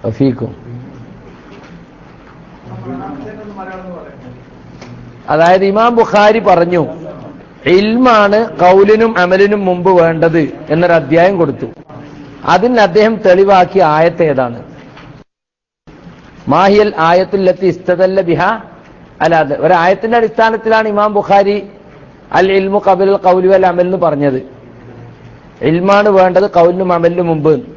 വഫീക്കും അതായത് ഇമാം ബുഖാരി പറഞ്ഞു ഇൽമാണ് കൗലിനും അമലിനും മുമ്പ് വേണ്ടത് എന്നൊരു അധ്യായം കൊടുത്തു അതിന് അദ്ദേഹം തെളിവാക്കിയ ആയത്ത് ഏതാണ് മാഹിയൽ ആയത്തുല്ലത്തി ഇസ്തദല്ല ബിഹ അല്ലാതെ ഒരായത്തിന്റെ അടിസ്ഥാനത്തിലാണ് ഇമാം ബുഖാരി അൽ ഇൽമു കബിൽ കൗലു അൽ അമൽ എന്ന് പറഞ്ഞത് ഇൽമാണ് വേണ്ടത് കൗലിനും അമലിനും മുമ്പ് എന്ന്.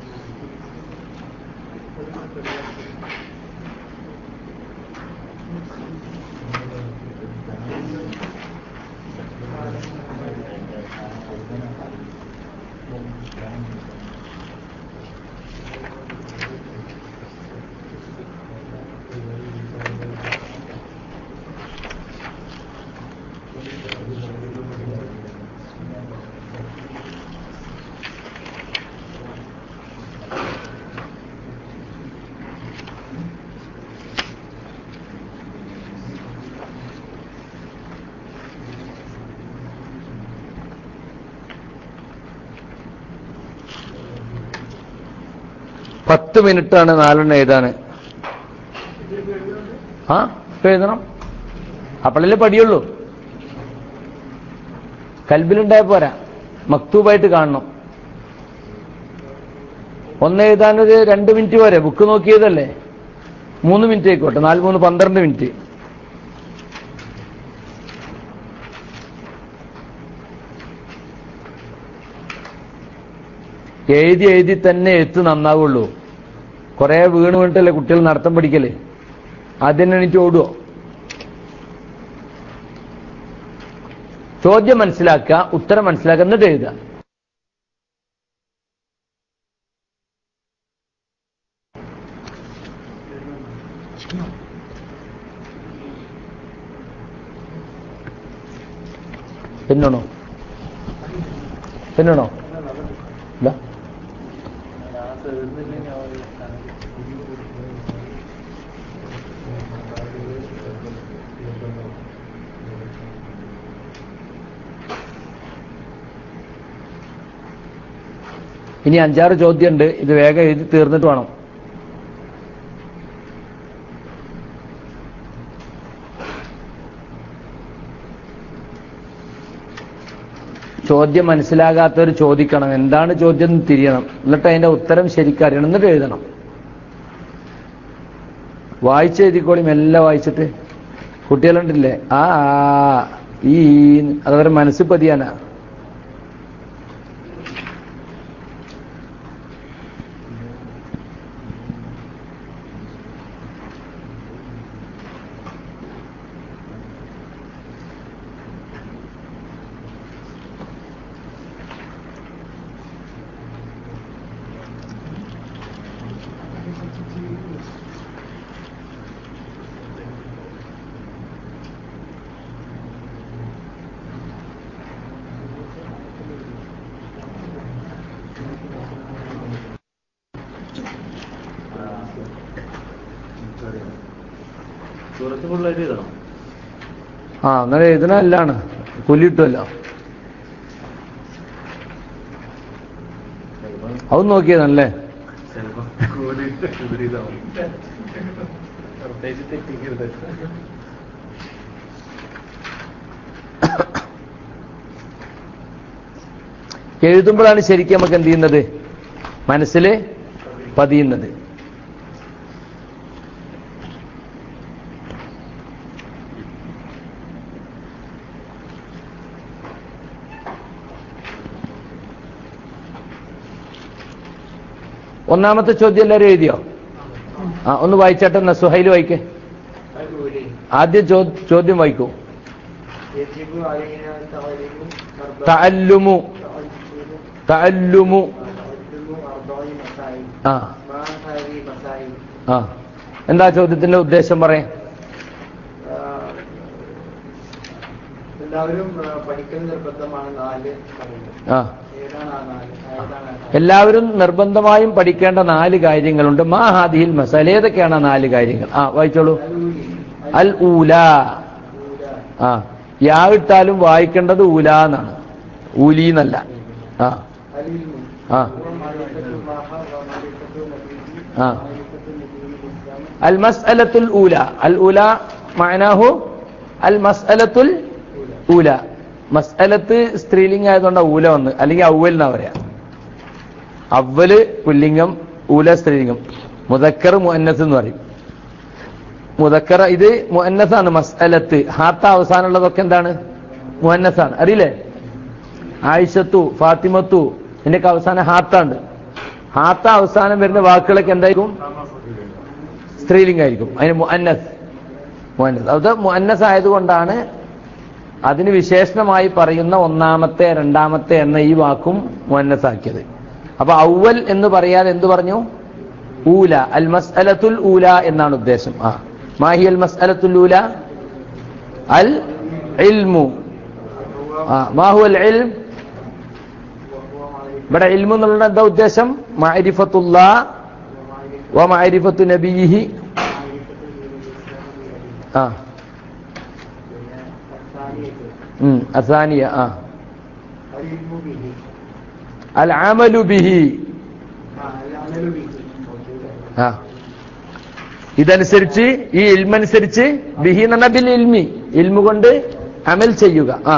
പത്ത് മിനിറ്റാണ് നാലെണ്ണം എഴുതാന് ആ ഇപ്പൊ എഴുതണം അപ്പോഴല്ലേ പഠിയുള്ളൂ കൽബിലുണ്ടായ പോരാ മക്തൂബായിട്ട് കാണണം ഒന്ന് എഴുതാനൊരു രണ്ട് മിനിറ്റ് പോരെ ബുക്ക് നോക്കിയതല്ലേ മൂന്ന് മിനിറ്റ് ആയിക്കോട്ടെ നാല് മൂന്ന് പന്ത്രണ്ട് മിനിറ്റ് എഴുതി എഴുതി തന്നെ എത്ത് നന്നാവുള്ളൂ കുറെ വീണ് വീണിട്ടല്ലേ കുട്ടികൾ നടത്തം പഠിക്കല് ആദ്യം എണീറ്റ് ഓടുവോ ചോദ്യം മനസ്സിലാക്കുക ഉത്തരം മനസ്സിലാക്കുക എന്നിട്ട് എഴുതുക പെണ്ണാണോ പെണ്ണാണോ ഇല്ല ഇനി അഞ്ചാറ് ചോദ്യമുണ്ട് ഇത് വേഗം എഴുതി തീർന്നിട്ട് വേണം ചോദ്യം മനസ്സിലാകാത്തവർ ചോദിക്കണം എന്താണ് ചോദ്യം എന്ന് തിരിയണം എന്നിട്ട് അതിന്റെ ഉത്തരം ശരിക്കും അറിയണം എന്നിട്ട് എഴുതണം വായിച്ച് എഴുതിക്കോളി മെല്ലെ വായിച്ചിട്ട് കുട്ടികളുണ്ടല്ലേ ആ ആ, ഈ ഈ അതവരെ മനസ്സിൽ പതിയാനാ സൂറത്ത് ഫുള്ളായിട്ട് എഴുതണം ആ അങ്ങനെ എഴുതണ അല്ലാണ് കൂലി കിട്ടുമല്ലോ അത് നോക്കിയതല്ലേ ചിലപ്പോ കൂടി വിപരീതമാവും പ്രത്യേകിച്ച് തെറ്റിക്കരുത് എഴുതുമ്പോഴാണ് ശരിക്കും നമുക്ക് എന്ത് ചെയ്യുന്നത് മനസ്സിൽ പതിയുന്നത് ഒന്നാമത്തെ ചോദ്യം എല്ലാവരും എഴുതിയോ ആ ഒന്ന് വായിച്ചാട്ടെ എന്നാ സുഹൈൽ വായിക്കേ ആദ്യം ചോ- ചോദ്യം വായിക്കൂ يجب علينا تعليم أربع തഅല്ലുമു തഅല്ലുമു تعلم أربع مسائل ആ ما هذه مسائل ആ എന്താ ചോദ്യത്തിന്റെ ഉദ്ദേശം പറയാം ആഹ് എല്ലാവരും ആഹ് പഠിക്കൽ നിർബന്ധമാണ് നാല് കാര്യങ്ങൾ ആ ഏതാണ് ആ നാല് ഏതാണ് ആ നാല്? എല്ലാവരും നിർബന്ധമായും പഠിക്കേണ്ട നാല് കാര്യങ്ങളുണ്ട് മാ ഹാദിഹിൽ മസാല ഏതൊക്കെയാണ് ആ നാല് കാര്യങ്ങൾ ആ വായിച്ചോളൂ അൽ-ഊലി, അൽ ഊല ഊല, ആ യാ ഇട്ടാലും വായിക്കേണ്ടത് ഊല എന്നാണ് ഊലി എന്നല്ല ആ അൽ-ഇൽമു, ആ വ മഅരിഫത്തു മാ ഹ വ മഅരിഫത്തു നബിഹി ആ. വ മഅരിഫത്തു അൽ മസ്അലത്തുൽ ഊല അൽ ഊല മഅനാഹു അൽ മസ്അലത്തുൽ ഊല മസ്അലത്ത് സ്ത്രീലിംഗം ആയതുകൊണ്ട് ഊല വന്ന് അല്ലെങ്കിൽ ഔവൽ എന്നാ പറയാ അവല് പുല്ലിംഗം ഊല സ്ത്രീലിംഗം മുദക്കർ മുഅന്നസ് എന്ന് പറയും മുദക്കറ ഇത് മുഅന്നസാണ് മസ്അലത്ത് ഹാത്ത അവസാനമുള്ളതൊക്കെ എന്താണ് മുഅന്നസാണ് അറിയില്ലേ ആയിഷത്തു ഫാത്തിമത്തു ഇതിന്റെയൊക്കെ അവസാനം ഹാത്താണ് ഹാത്ത അവസാനം വരുന്ന വാക്കുകളൊക്കെ എന്തായിരിക്കും സ്ത്രീലിംഗായിരിക്കും അതിന് മുഅന്നസ് മുഅന്നസ് അത് മുഅന്നസ് ആയതുകൊണ്ടാണ് അതിന് വിശേഷണമായി പറയുന്ന ഒന്നാമത്തെ രണ്ടാമത്തെ എന്ന ഈ വാക്കും മുഅന്നസാക്കിയത് അപ്പൊ ഔവൽ എന്ന് പറയാതെ എന്തു പറഞ്ഞു ഊല അൽ മസ്അലത്തുൽ ഊല എന്നാണ് ഉദ്ദേശം ആ മാഹി അൽ മസ്അലത്തുൽ ഊല അൽ ഇൽമു ആ മാഹു അൽ ഇൽം ഇവിടെ ഇൽമു എന്നുള്ള എന്താ ഉദ്ദേശം മഅരിഫത്തുല്ലാ വ മഅരിഫത്തു നബിയിഹി ആ ഉം അസാനിയ ആ അൽ അമലു ബിഹി ആ ഇതനുസരിച്ച് ഈ ഇൽമനുസരിച്ച് ബിഹി എന്ന് പറഞ്ഞാൽ ബിൽ ഇൽമി ഇൽമു കൊണ്ട് അമൽ ചെയ്യുക ആ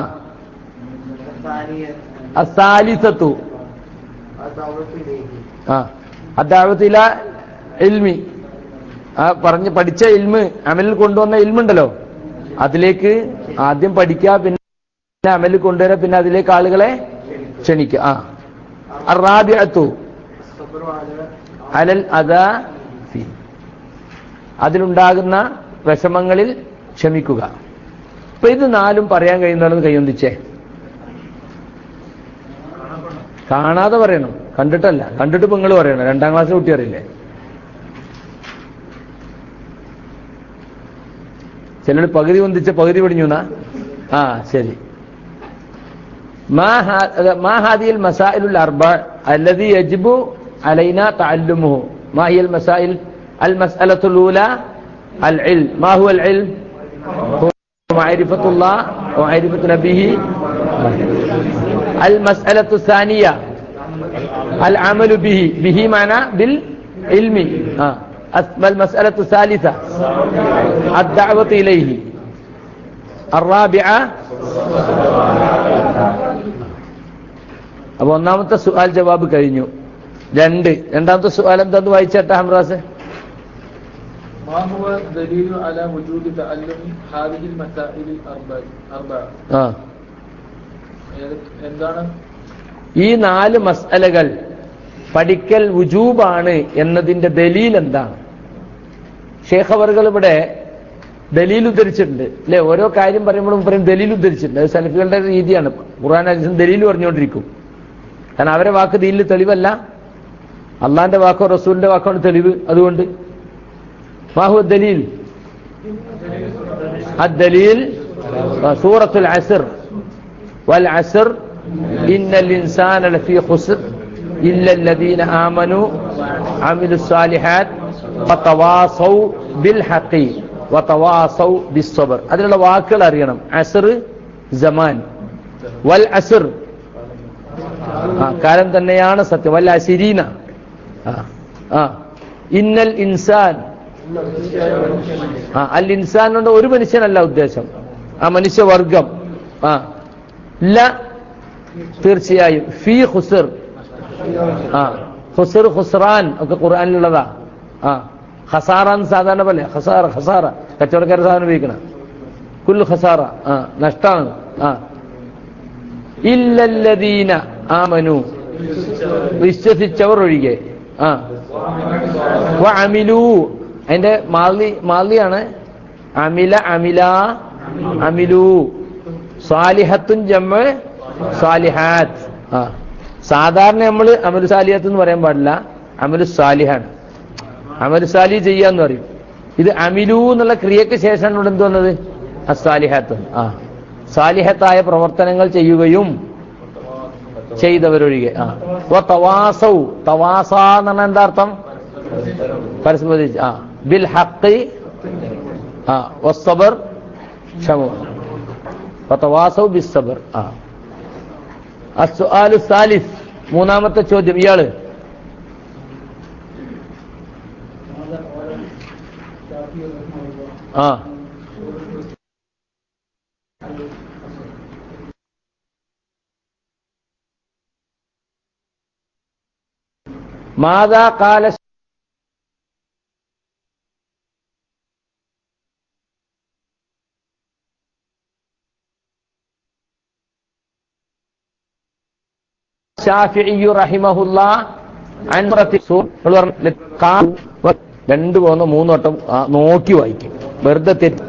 അസാലിസത്തു ആ അദാവത്തില ഇൽമി ആ പറഞ്ഞ് പഠിച്ച ഇൽമ് അമലിൽ കൊണ്ടുവന്ന ഇൽമുണ്ടല്ലോ അതിലേക്ക് ആദ്യം പഠിക്കുക പിന്നെ അമലിൽ കൊണ്ടുവരാ പിന്നെ അതിലേക്ക് ആളുകളെ ക്ഷണിക്കുക ആ അറാബിയത്തു അലൽ അദാ ഫി അതിലുണ്ടാകുന്ന വിഷമങ്ങളിൽ ക്ഷമിക്കുക അപ്പൊ ഇത് നാലും പറയാൻ കഴിയുന്നതെന്ന് കൈയൊന്നിച്ചേ കാണാതെ പറയണം കണ്ടിട്ടല്ല കണ്ടിട്ട് ഇപ്പൊ നിങ്ങൾ പറയണം രണ്ടാം ക്ലാസ്സിൽ കുട്ടി അറിയില്ലേ ചിലർ പകുതി ഒന്നിച്ച് പകുതി പിടിഞ്ഞു എന്നാ ആ ശരി ما ها- ما هذه المسائل الأربع الذي يجب علينا تعلمه ما هي المسائل المسألة الأولى العلم ما هو العلم هو معرفة الله ومعرفة نبيه المسألة الثانية العمل به به معنى بالعلم آه. أس- المسألة الثالثة الدعوة إليه الرابعة അപ്പൊ ഒന്നാമത്തെ സുആൽ ജവാബ് കഴിഞ്ഞു രണ്ട് രണ്ടാമത്തെ സുആൽ എന്താന്ന് വായിച്ചേട്ടാ ഹംറാസ് ما هو الدليل على وجوب تعلم هذه المسائل الأربع أربعة ആ ഏത്- എന്താണ് ഈ നാല് മസ്അലകൾ പഠിക്കൽ വുജൂബാണ് എന്നതിന്റെ ദലീൽ എന്താണ് ഷേഖ് അവർകൾ ഇവിടെ ദലീൽ ഉദ്ധരിച്ചിട്ടുണ്ട് അല്ലെ ഓരോ കാര്യം പറയുമ്പോഴും പറയും ദലീൽ ഉദ്ധരിച്ചിട്ടുണ്ട് അത് സലഫികളുടെ രീതിയാണ് ഖുർആൻ ഹദീസും ദലീൽ പറഞ്ഞുകൊണ്ടിരിക്കും കാരണം അവരെ വാക്ക് ദീനിൽ തെളിവല്ല അള്ളാന്റെ വാക്കോ റസൂലിന്റെ വാക്കോ ആണ് തെളിവ് അതുകൊണ്ട് മാഹു ദലീൽ الدليل سورة العسر والعسر إن الإنسان لفي خسر إلا الذين آمنوا عملوا الصالحات وتواصوا بالحق وتواصوا بالصبر അതിലുള്ള വാക്കുകൾ അറിയണം അസർ ജമാൻ വൽ അസർ ആ കാലം തന്നെയാണ് സത്യം വല്ല അസിരീന ആ ആ ഇന്നൽ ഇൻസാൻ ആ അൽ ഇൻസാൻ കൊണ്ട് ഒരു മനുഷ്യനല്ല ഉദ്ദേശം ആ മനുഷ്യവർഗം ആ ല തീർച്ചയായും ഫി ഹുസർ ആ ഹുസർ ഹുസ്റാൻ ഒക്കെ ഖുർആനിലുള്ളതാ ആ ഹസാറ എന്ന് സാധാരണ പോലെ ഹസാറ ഹസാറ കച്ചവടക്കാരെ സാധനം ഉപയോഗിക്കണം കുൽ ഹസാറ ആ നഷ്ടാണ് ആ ഇല്ലല്ലദീന ആമനു വിശ്വസിച്ചവർ ഒഴികെ ആ വ അമിലു അതിന്റെ മാലി മാലിയാണ് അമില അമില അമിലു സ്വാലിഹത്തും ജമ്മ സ്വാലിഹാത്ത് ആ സാധാരണ നമ്മൾ അമലു സാലിഹത്ത് എന്ന് പറയാൻ പാടില്ല അമലു സാലിഹാണ് അമലു സാലി ചെയ്യാന്ന് പറയും ഇത് അമിലു എന്നുള്ള ക്രിയക്ക് ശേഷമാണ് ഇവിടെ എന്ത് വന്നത് അസാലിഹാത്ത് ആ സാലിഹത്തായ പ്രവർത്തനങ്ങൾ ചെയ്യുകയും ചെയ്തവരൊഴികെ ആ വ തവാസൗ തവാസ എന്ന് പറഞ്ഞാൽ എന്താ അർത്ഥം പരസ്പരം ആ ബിൽ ഹഖ് ആ വസ്സബർ ക്ഷമ വതവാസൗ ബിസ്സബർ ആ അസ്സുആലു സാലിസ് മൂന്നാമത്തെ ചോദ്യം ഇയാള് ആ മാതാ കാല ഷാഫിഇ റഹിമഹുല്ല അൻ റസൂൽ എന്ന് പറഞ്ഞ കാ- രണ്ട് പോകുന്ന മൂന്ന് വട്ടം ആ, നോക്കി വായിക്കും വെറുതെ തെറ്റ്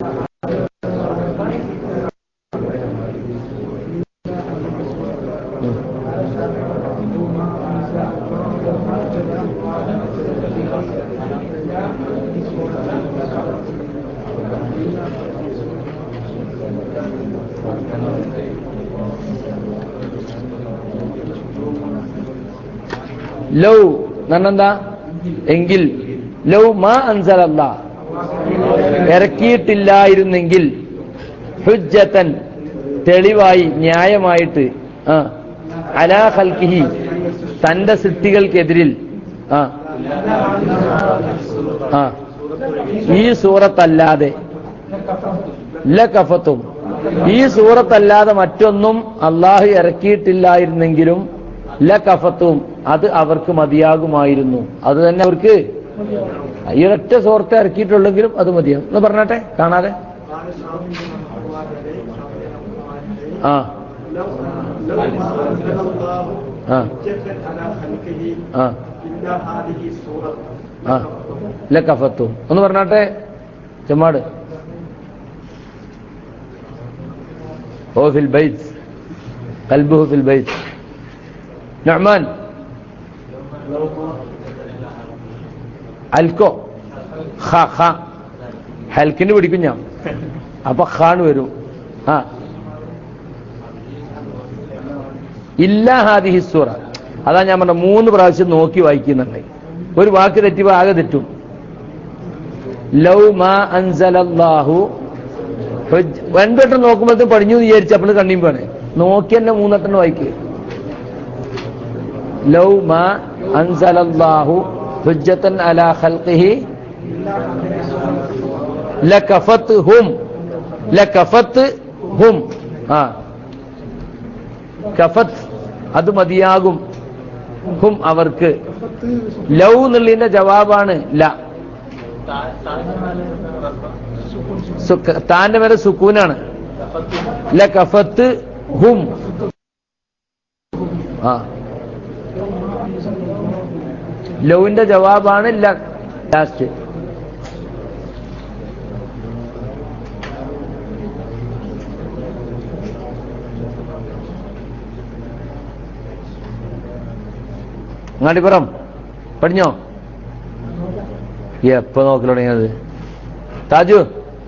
ലൗ നന്നെന്താ എങ്കിൽ ലൗ മാ അൻസലല്ല ഇറക്കിയിട്ടില്ലായിരുന്നെങ്കിൽ ഹുജ്ജത്തൻ തെളിവായി ന്യായമായിട്ട് ആ അലാ ഖൽക്കിഹി തന്റെ സൃഷ്ടികൾക്കെതിരിൽ ആ ആ ഈ സൂറത്തല്ലാതെ ലക്കഫത്തും ഈ സൂറത്തല്ലാതെ മറ്റൊന്നും അള്ളാഹു ഇറക്കിയിട്ടില്ലായിരുന്നെങ്കിലും ലക്കഫത്തും അത് അവർക്ക് മതിയാകുമായിരുന്നു അത് തന്നെ അവർക്ക് ഈ ഒരൊറ്റ സൂറത്തെ ഇറക്കിയിട്ടുള്ളെങ്കിലും അത് മതിയാകും എന്ന് പറഞ്ഞാട്ടെ കാണാതെ قال شافعي رحمه الله عليه شافعي رحمه الله عليه ആ لو لو ما أنزل الله ആ حجة على خلقه ആ إلا هذه السورة ആ ലക്കഫത്തും ഒന്ന് പറഞ്ഞാട്ടെ ചെമ്മാട് هو في البيت قلبه في البيت نعمان അൽക്കോ ഖ ഖ ഹൽക്കിന് പിടിക്കും ഞാൻ അപ്പൊ ഖാണ് വരും ആ ഇല്ല ഹാദിഹി സൂറ അതാ ഞാൻ പറഞ്ഞ മൂന്ന് പ്രാവശ്യം നോക്കി വായിക്കുന്നുണ്ട് ഒരു വാക്ക് തെറ്റുമ്പോ ആകെ തെറ്റും ലൗ മാ അൻസലല്ലാഹു ഹുജ്- രണ്ടുവട്ടം നോക്കുമ്പോഴത്തേക്കും പടിഞ്ഞു എന്ന് വിചാരിച്ചു അപ്പോൾ കണ്ണിയും പോണേ നോക്കി തന്നെ മൂന്നെണ്ണം വായിക്കുക ലൗ മാ അൻസലല്ലാഹു ഹുജ്ജത്തൻ അലാ ഖൽഖിഹി ലകഫത്ത് ഹും ലകഫത്ത് ഹും ആ കഫത്ത് അത് മതിയാകും ഹും അവർക്ക് ലൗ എന്നുള്ളതിന്റെ ജവാബാണ് ല സുക്ക- താന്റെ മേലെ സുക്കൂനാണ് ല കഫത്ത് ഹും ആ ലൗവിന്റെ ജവാബാണ് ല ലാസ്റ്റ് അങ്ങാടിപ്പുറം പഠിഞ്ഞോ എപ്പോ നോക്കൽ തുടങ്ങിയത് താജു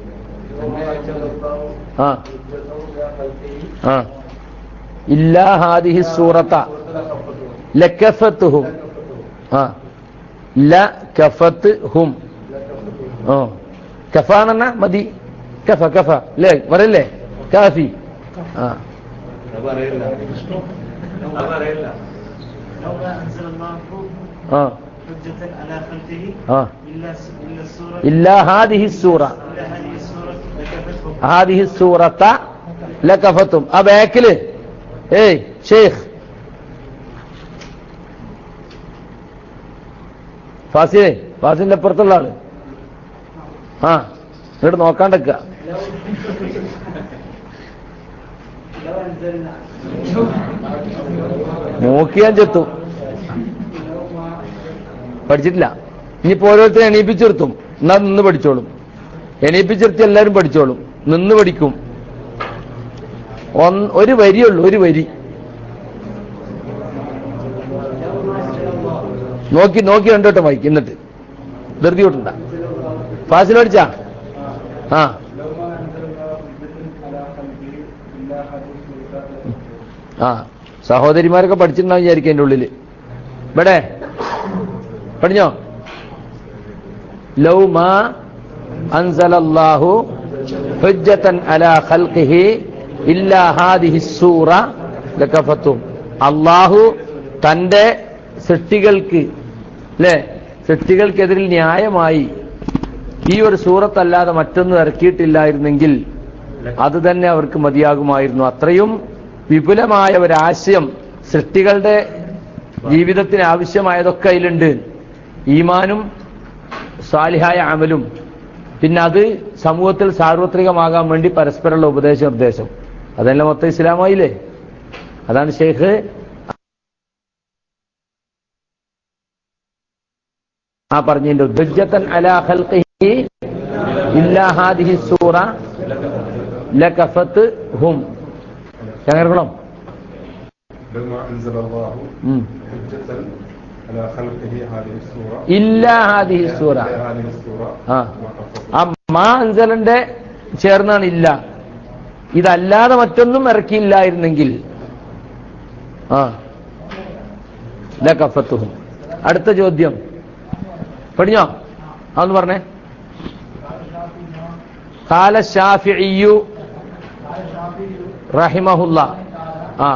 ആ ആ ഇല്ലാ ഹാദിഹി സൂറത്ത ലക്കഫത്തുഹും ആ ല കഫത്ത് ഹും ഓ കഫ എന്ന് പറഞ്ഞാ മതി കഫ കഫ അല്ലേ പറയല്ലേ കാഫി ആ അത് പറയില്ല അത് പറയില്ല لو ما أنزل الله ആ حجة على خلقه ആ إلا إلا السورة ഇല്ലാ ഹാദിഹി സൂറ إلا هذه السورة لكفتهم ഹാദിഹി സൂറത്ത ലക്കഫത്തും ആ ബാക്കില് ഏയ് ഷെയ്ഖ് ഫാസിലെ ഫാസിന്റെ അപ്പുറത്തുള്ള ആള് ആ ഇങ്ങോട്ട് നോക്കാണ്ടക്ക لو أنزلنا നോക്കിയാൻ ചെത്തും പഠിച്ചിട്ടില്ല ഇനിയിപ്പോ ഓരോരുത്തരും എണീപ്പിച്ചിർത്തും എന്നാ നിന്ന് പഠിച്ചോളും എണീപ്പിച്ചിർത്തി എല്ലാവരും പഠിച്ചോളും നിന്ന് പഠിക്കും ഒന്ന് ഒരു വരിയുള്ളൂ ഒരു വരി നോക്കി നോക്കി കണ്ടോട്ടെ വായിക്കും എന്നിട്ട് ധൃതി വിട്ടണ്ട ഫാസിൽ പഠിച്ചാ ആ ആ സഹോദരിമാരൊക്കെ പഠിച്ചിട്ടുണ്ടാവും വിചാരിക്കും എൻ്റെ ഉള്ളില് ഇവിടെ പഠിഞ്ഞോ ലൗ മാ അൻസലല്ലാഹു ഹുജ്ജത്തൻ അലാ ഖൽഖിഹി ഇല്ലാ ഹാദിഹി സൂറ ലകഫത്തും അള്ളാഹു തന്റെ സൃഷ്ടികൾക്ക് അല്ലേ സൃഷ്ടികൾക്കെതിരിൽ ന്യായമായി ഈ ഒരു സൂറത്തല്ലാതെ മറ്റൊന്നും ഇറക്കിയിട്ടില്ലായിരുന്നെങ്കിൽ അത് തന്നെ അവർക്ക് മതിയാകുമായിരുന്നു അത്രയും വിപുലമായ ഒരാശയം സൃഷ്ടികളുടെ ജീവിതത്തിന് ആവശ്യമായതൊക്കെ അതിലുണ്ട് ഈമാനും സാലിഹായ അമലും പിന്നെ അത് സമൂഹത്തിൽ സാർവത്രികമാകാൻ വേണ്ടി പരസ്പരമുള്ള ഉപദേശ നിർദ്ദേശം അതല്ല മൊത്തം ഇസ്ലാമായില്ലേ അതാണ് ഷെയ്ഖ് ആ പറഞ്ഞതിന്റെ ഉദ്ദജത്തൻ അലാ ഖൽഖിഹി ഇല്ലാ ഹാദിഹി സൂറ ലകഫത്ത് ഹും ചങ്ങരകുളം بما أنزل الله ഉം. حجة على خلقه هذه السورة ഇല്ലാ ഹാദിഹി സൂറ هذه السورة ആ ما قصد ആ മാ അൻസലന്റെ ചേർന്നാണ് ഇല്ല ഇതല്ലാതെ മറ്റൊന്നും ഇറക്കിയില്ലായിരുന്നെങ്കിൽ ആ ലകഫത്തുഹും അടുത്ത ചോദ്യം പഠിഞ്ഞോ അതൊന്ന് പറഞ്ഞേ കാല ഷാഫിഇയ്യു റഹിമഹുല്ല ആ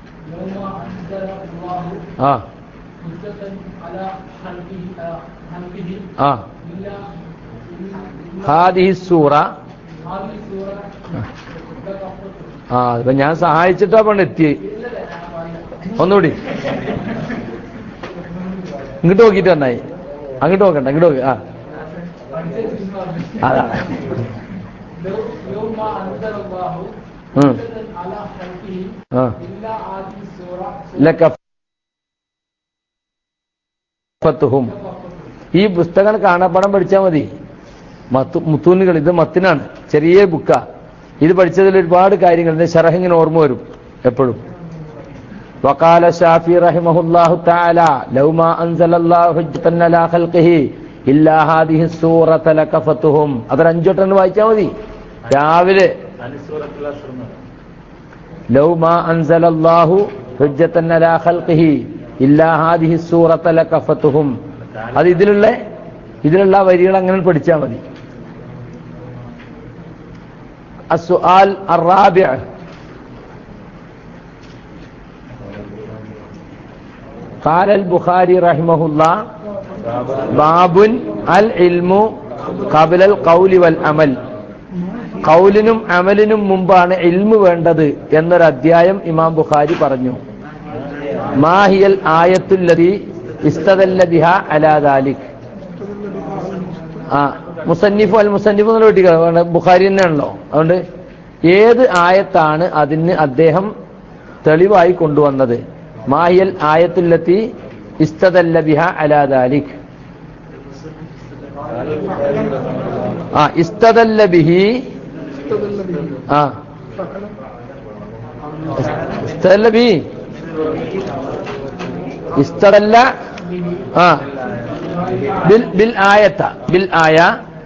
ആ ആ ഹാദിഹി സൂറ ആ ഇപ്പൊ ഞാൻ സഹായിച്ചിട്ടാ പണ്ട് എത്തി ഒന്നുകൂടി ഇങ്ങോട്ട് നോക്കിയിട്ട് നന്നായി അങ്ങോട്ട് നോക്കണ്ട ഇങ്ങോട്ട് നോക്കി ആ അതാണ് ഉം. ആ ലക്കഫത്തുഹും ഈ പുസ്തകം കാണാപ്പടം പഠിച്ചാൽ മതി മത്തു മുത്തൂനുകൾ ഇത് മത്തിനാണ് ചെറിയ ബുക്കാ ഇത് പഠിച്ചതിൽ ഒരുപാട് കാര്യങ്ങൾ ഇതിന്റെ ഷറഹിങ്ങനെ ഓർമ്മ വരും എപ്പോഴും وقال الشافعي رحمه الله تعالى لو ما أنزل الله حجة على خلقه إلا هذه السورة لكفتهم അതൊരു അഞ്ചോട്ടെന്ന് വായിച്ചാൽ മതി രാവിലെ ലو ما أنزل الله حجة على خلقه إلا هذه السورة لكفتهم അത് ഇതിലുള്ള ഇതിലുള്ള വരികൾ അങ്ങനെ പഠിച്ചാൽ മതി السؤال الرابع قال البخاري رحمه الله باب العلم قبل القول والعمل കൗലിനും അമലിനും മുമ്പാണ് ഇൽമു വേണ്ടത് എന്നൊരു അധ്യായം ഇമാം ബുഖാരി പറഞ്ഞു മാഹിയൽ ആയത്തുല്ലതി ഇസ്തദല്ല ബിഹ അലാ ദാലിക് ആ മുസന്നിഫ് അൽ മുസന്നിഫ് എന്നുള്ള വെട്ടിക്ക ബുഖാരി തന്നെയാണല്ലോ അതുകൊണ്ട് ഏത് ആയത്താണ് അതിന് അദ്ദേഹം തെളിവായി കൊണ്ടുവന്നത് മാഹിയൽ ആയത്തുല്ലത്തി ഇസ്തദല്ല ബിഹ അലാ ദാലിക് ആ ഇസ്തദല്ല ബിഹി ആ ഇസ്തദല്ല ബി ഇസ്തദല്ല ആ ബിൽ ബിൽ ആയത്ത ബിൽ ആയ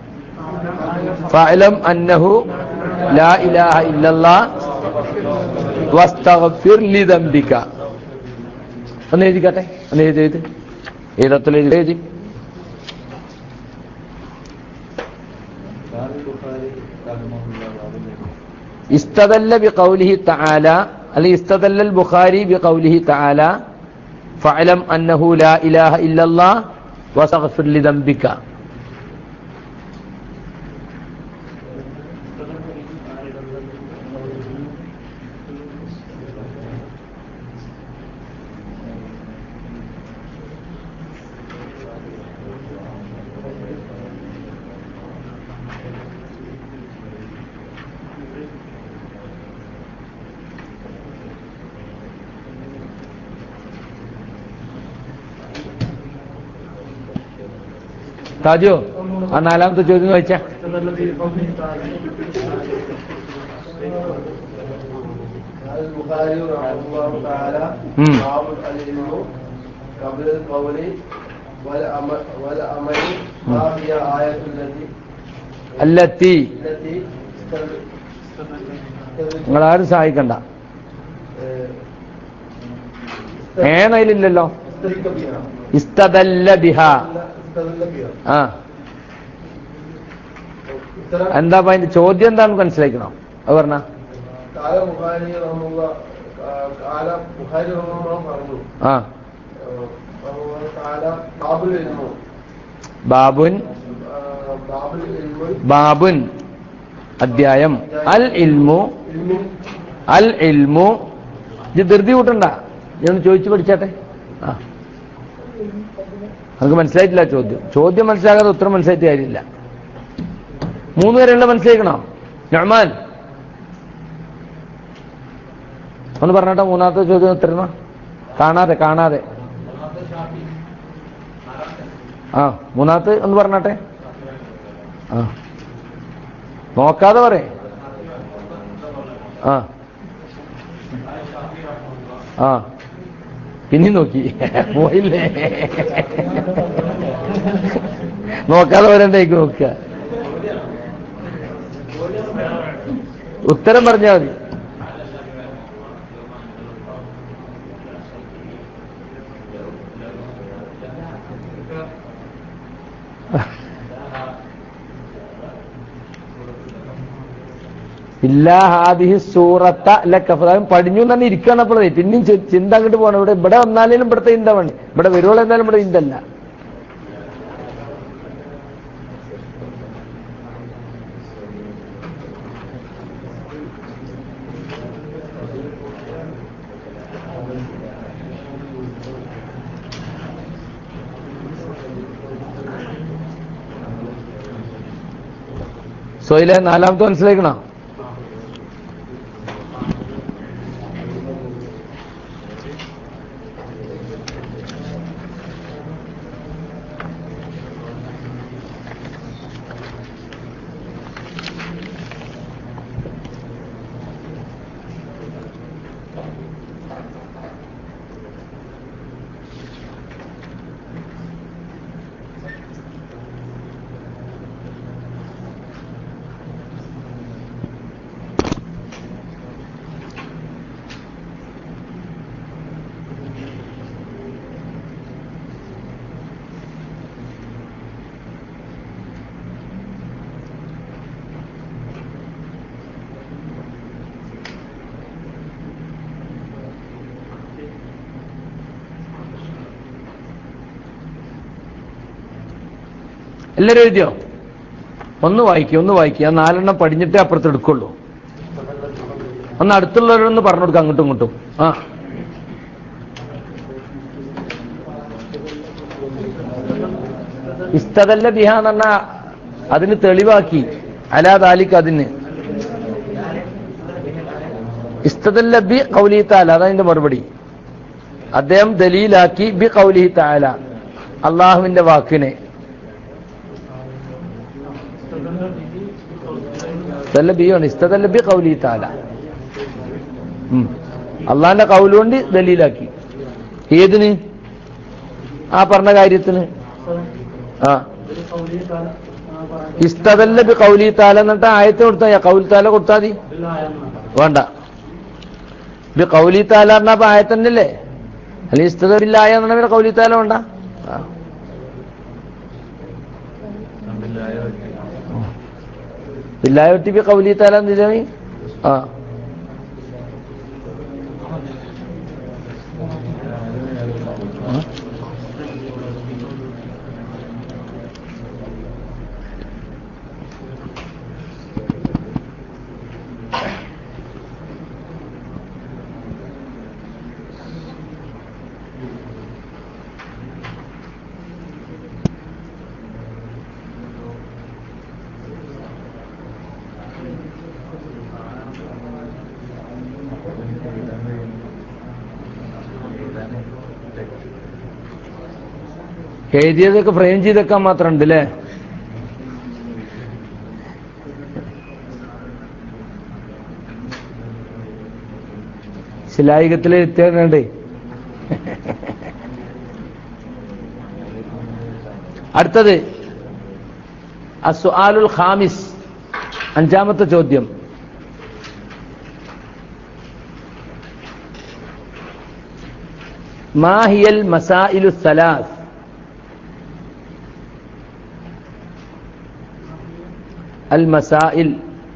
فاعلم أنه لا إله إلا الله واستغفر لذنبك ഒന്ന് എഴുതിക്കട്ടെ ഒന്ന് എഴുതി എഴുതി ഏതത്തിൽ എഴുതി എഴുതി قال البخاري رحمه الله وعليه استدل بقوله تعالى അല്ലെങ്കിൽ استدل البخاري بقوله تعالى فاعلم أنه لا إله إلا الله واستغفر لذنبك താജു ആ നാലാമത്തെ ചോദ്യം വായിച്ച قال البخاري رحمه الله تعالى مم. باب العلم قبل القول والعمل والعمل ما هي آية التي അല്ലത്തി التي استدل- استدل- നിങ്ങൾ ആരും സഹായിക്കണ്ട آه، ഏണയിലില്ലല്ലോ استدل بها ഇസ്തദല്ല ബിഹ استدل بها ആ ഉത്തരം എന്താ അപ്പൊ അതിന്റെ ചോദ്യം എന്താണെന്ന് മനസ്സിലാക്കണം അത് പറഞ്ഞ കാല ബുഖാരി റഹ്മുള്ള കാല ബുഖാരി റഹ്മുള്ള പറഞ്ഞു ആ ഏഹ്, റഹ്മുള്ള കാല ബാബുൽ ഇൽമു ബാബുൻ ബാബുൽ ഇൽമു ബാബുൻ അധ്യായം അൽ ഇൽമു ഇൽമു അൽ ഇൽമു ഇത് ധൃതി കൂട്ടണ്ട ഞാൻ ചോദിച്ചു പഠിച്ചാട്ടെ ആ നമുക്ക് മനസ്സിലായിട്ടില്ല ചോദ്യം ചോദ്യം മനസ്സിലാകാതെ ഉത്തരം മനസ്സിലായിട്ട് കാര്യമില്ല മൂന്ന് പേരെയുള്ള മനസ്സിലാക്കണോ നഅ്മാൻ ഒന്ന് പറഞ്ഞോട്ടെ മൂന്നാമത്തെ ചോദ്യം ഉത്തരം കാണാതെ കാണാതെ ആ മൂന്നാമത്തെ ഒന്ന് പറഞ്ഞാട്ടെ ആ നോക്കാതെ പറയേ ആ ആ പിന്നെയും നോക്കി പോയില്ലേ നോക്കാതെ വരണ്ടേക്ക് നോക്കുക ഉത്തരം പറഞ്ഞാൽ മതി ഇല്ലാ ഹാദിഹി സൂറത്ത ലക്കഫ് അതായത് പടിഞ്ഞു തന്നെ ഇരിക്കണം അപ്പോഴേ പിന്നെയും ചി- ചിന്ത അങ്ങോട്ട് പോകണം ഇവിടെ ഇവിടെ വന്നാലും ഇവിടുത്തെ ഇന്ത വേണം ഇവിടെ വരുവോളം എന്നാലും ഇവിടെ ഇന്തല്ല സോയിലെ നാലാമത്തെ മനസ്സിലാക്കണോ എല്ലാവരും എഴുതിയോ ഒന്ന് വായിക്കുക ഒന്ന് വായിക്കുക ആ നാലെണ്ണം പടിഞ്ഞിട്ടേ അപ്പുറത്ത് എടുക്കുള്ളൂ ഒന്ന് അടുത്തുള്ളവരൊന്ന് പറഞ്ഞു കൊടുക്കുക അങ്ങോട്ടും ഇങ്ങോട്ടും ആ ഇസ്തതല്ല ബിഹ എന്ന് പറഞ്ഞാ അതിന് തെളിവാക്കി അലാ താലിക്ക് അതിന് ഇസ്തതല്ല ബി കൗലി താല അതതിന്റെ മറുപടി അദ്ദേഹം ദലീലാക്കി ബി കൗലി താല അള്ളാഹുവിന്റെ വാക്കിനെ ഇസ്തല്ല ബിയാണ് ഇസ്തതല്ല ബി കൗലി താല ഉം. അള്ളാഹിന്റെ കൗലുകൊണ്ട് ദലീലാക്കി ഏതിന് ആ പറഞ്ഞ കാര്യത്തിന് ആ ഇസ്തതല്ല ബി കൗലി താല എന്നിട്ട് ആയത്ത് കൊടുത്താ കൗലി താല കൊടുത്താ മതി വേണ്ട ബി കൗലി താല പറഞ്ഞ അപ്പൊ ആയത്തന്നല്ലേ അല്ലെങ്കിൽ ഇസ്തതല്ലായ എന്നാ പിന്നെ കൗലി താല വേണ്ട ആ. ബില്ലായ ഒറ്റി ബി കൗലി താല എന്തിനാ ആ ആ. എഴുതിയതൊക്കെ ഫ്രെയിം ചെയ്തൊക്കാൻ മാത്രം ഉണ്ട് അല്ലേ ശിലായുഗത്തിലെ എത്തിയുണ്ട് അടുത്തത് അസുആലുൽ ഖാമിസ് അഞ്ചാമത്തെ ചോദ്യം മാഹിയൽ മസായിലു സലാസ് المسائل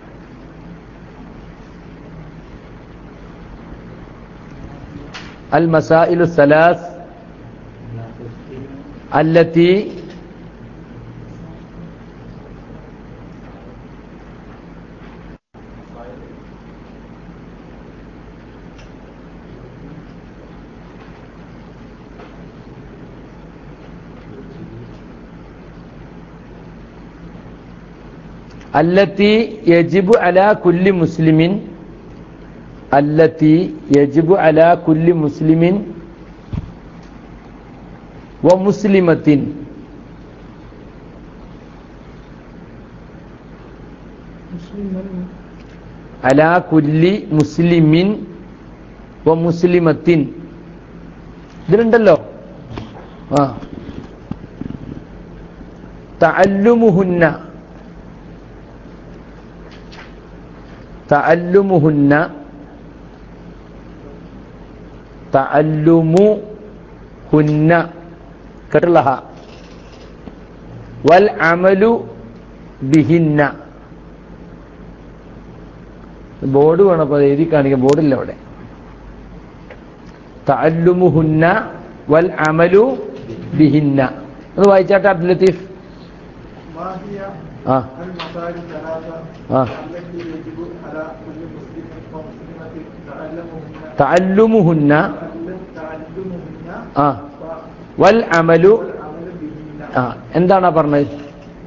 المسائل الثلاث التي അല്ലത്തി യജിബു അലാ കുല്ലി മുസ്ലിമിൻ അല്ലത്തി യജിബു അലാ കുല്ലി മുസ്ലിമിൻ വ മുസ്ലിമത്തിൻ അലാ കുല്ലി മുസ്ലിമിൻ വ മുസ്ലിമത്തിൻ ഇതിലുണ്ടല്ലോ ആ തഅല്ലുമുഹുന്ന തഅല്ലുമുഹുന്ന തഅല്ലുമുഹുന്ന കേട്ടുള്ള ഹ. വൽ അമലു ബിഹിന്ന ബോർഡ് വേണം അപ്പൊ അത് എഴുതി കാണിക്കാം ബോർഡില്ല അവിടെ തഅല്ലുമുഹുന്ന വൽ അമലു ബിഹിന്ന ഒന്ന് വായിച്ചാട്ടെ അബ്ദുൽ ലത്തീഫ് ما هي ആ المسائل الثلاثة آه. التي يجب على كل مسلم ومسلمة تعلمهن തഅല്ലുമുഹുന്ന تعلم تعلمهن ആ വൽ അമലു والعمل بهن ആ എന്താണ് ആ പറഞ്ഞത്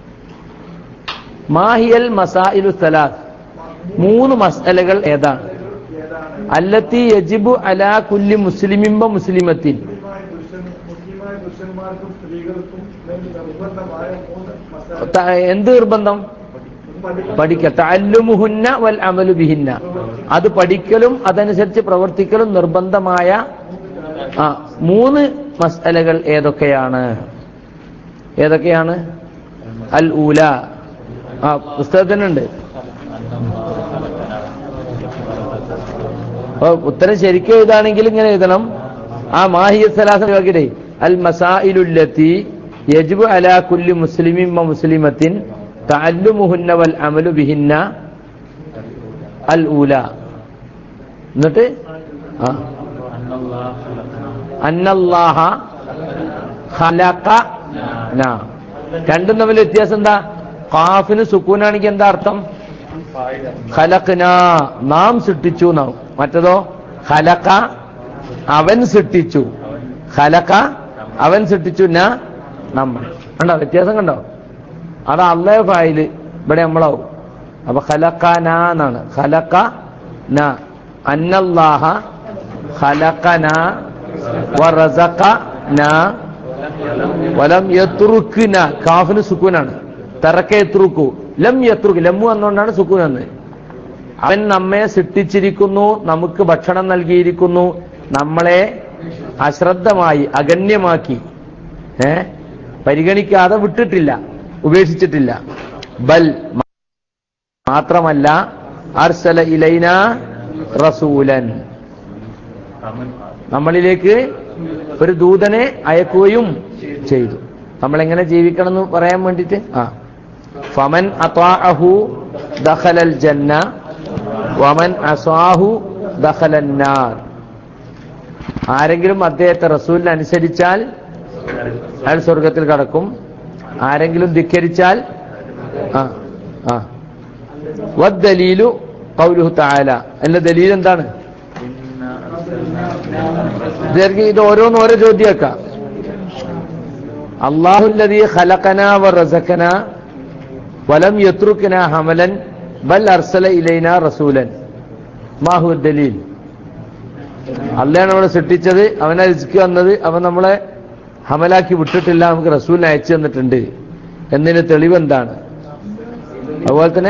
മാഹിയൽ മസായിലു സലാത്ത് മൂന്ന് മസലകൾ ഏതാണ് ഏതാണ് അല്ലത്തി യജിബു അലാ കുല്ലി മുസ്ലിമിമ്പ മുസ്ലിമത്തിൻ മുസ്ലിമായ പുരുഷൻ മുസ്ലിമായ പുരുഷന്മാർക്കും സ്ത്രീകൾക്കും വേണ്ടി നിർബന്ധമായ മൂന്ന് മസാല ത- എന്ത് നിർബന്ധം പഠിക്കൽ തഅല്ലുമുഹുന്ന വൽ അമലു ബിഹിന്ന അത് പഠിക്കലും അതനുസരിച്ച് പ്രവർത്തിക്കലും നിർബന്ധമായ ആ മൂന്ന് മസലകൾ ഏതൊക്കെയാണ് ഏതൊക്കെയാണ് അൽ ഊല ആ പുസ്തകത്തിനുണ്ട് അപ്പൊ ഉത്തരം ശരിക്കും എഴുതാണെങ്കിൽ ഇങ്ങനെ എഴുതണം ആ മാഹിയ സലാസം നോക്കിയിട്ടേ അൽ മസായിലുല്ലത്തി യജ്ബു അലാ കുല്ലി മുസ്ലിമിൻ വ മുസ്ലിമത്തിൻ തഅല്ലുമുഹുന്ന വൽ അമലു ബിഹിന്ന അൽ ഊല എന്നിട്ട് ആ അന്നല്ലാഹ ഖലഖ നാ രണ്ടും തമ്മിൽ വ്യത്യാസം എന്താ ഖാഫിന് സുക്കൂനാണെങ്കിൽ എന്താ അർത്ഥം ഖലഖ്ന നാം സൃഷ്ടിച്ചു എന്നാവും മറ്റതോ ഖലഖ അവൻ സൃഷ്ടിച്ചു ഖലഖ അവൻ സൃഷ്ടിച്ചു ന നമ്മൾ കണ്ടോ വ്യത്യാസം കണ്ടോ അത് അള്ളേ ഫായില് ഇവിടെ നമ്മളാവും അപ്പൊ ഖലഖന എന്നാണ് ഖലഖ ന അന്നല്ലാഹ ഖലഖന വറസഖന വലം യത്രുക്കിന കാഫിന് സുക്കൂനാണ് തറക്ക യത്രുക്കു ലം യത്രുക്ക് ലമ്മു എന്നുകൊണ്ടാണ് സുക്കൂൻ എന്ന് അവൻ നമ്മെ സൃഷ്ടിച്ചിരിക്കുന്നു നമുക്ക് ഭക്ഷണം നൽകിയിരിക്കുന്നു നമ്മളെ അശ്രദ്ധമായി അഗണ്യമാക്കി ഏ പരിഗണിക്കാതെ വിട്ടിട്ടില്ല ഉപേക്ഷിച്ചിട്ടില്ല ബൽ മാത്രമല്ല അർസല ഇലൈന റസൂലൻ നമ്മളിലേക്ക് ഒരു ദൂതനെ അയക്കുകയും ചെയ്തു നമ്മൾ എങ്ങനെ ജീവിക്കണം എന്ന് പറയാൻ വേണ്ടിയിട്ട് ആ ഫമൻ അത്വാഅഹു ദഖലൽ ജന്ന വമൻ അസ്വാഹു ദഖലന്നാർ ആരെങ്കിലും അദ്ദേഹത്തെ റസൂലിനെ അനുസരിച്ചാൽ അയാൾ സ്വർഗത്തിൽ കടക്കും ആരെങ്കിലും ധിക്കരിച്ചാൽ ആ ആ വദ്ദലീലു ഖൗലുഹു തആല എന്റെ ദലീൽ എന്താണ് ഇതായിരിക്കും ഇത് ഓരോന്ന് ഓരോ ചോദ്യമൊക്കാം അള്ളാഹുല്ലതി ഖലഖന വ റസഖന വലം യത്രുക്കന ഹമലൻ ബൽ അർസല ഇലൈന റസൂലൻ മാഹു ദലീൽ അള്ളയാണ് നമ്മളെ സൃഷ്ടിച്ചത് അവനെ റിസ്ക് വന്നത് അവൻ നമ്മളെ ഹമലാക്കി വിട്ടിട്ടില്ല നമുക്ക് റസൂലിനെ അയച്ചു തന്നിട്ടുണ്ട് എന്നതിന് തെളിവ് എന്താണ് അതുപോലെ തന്നെ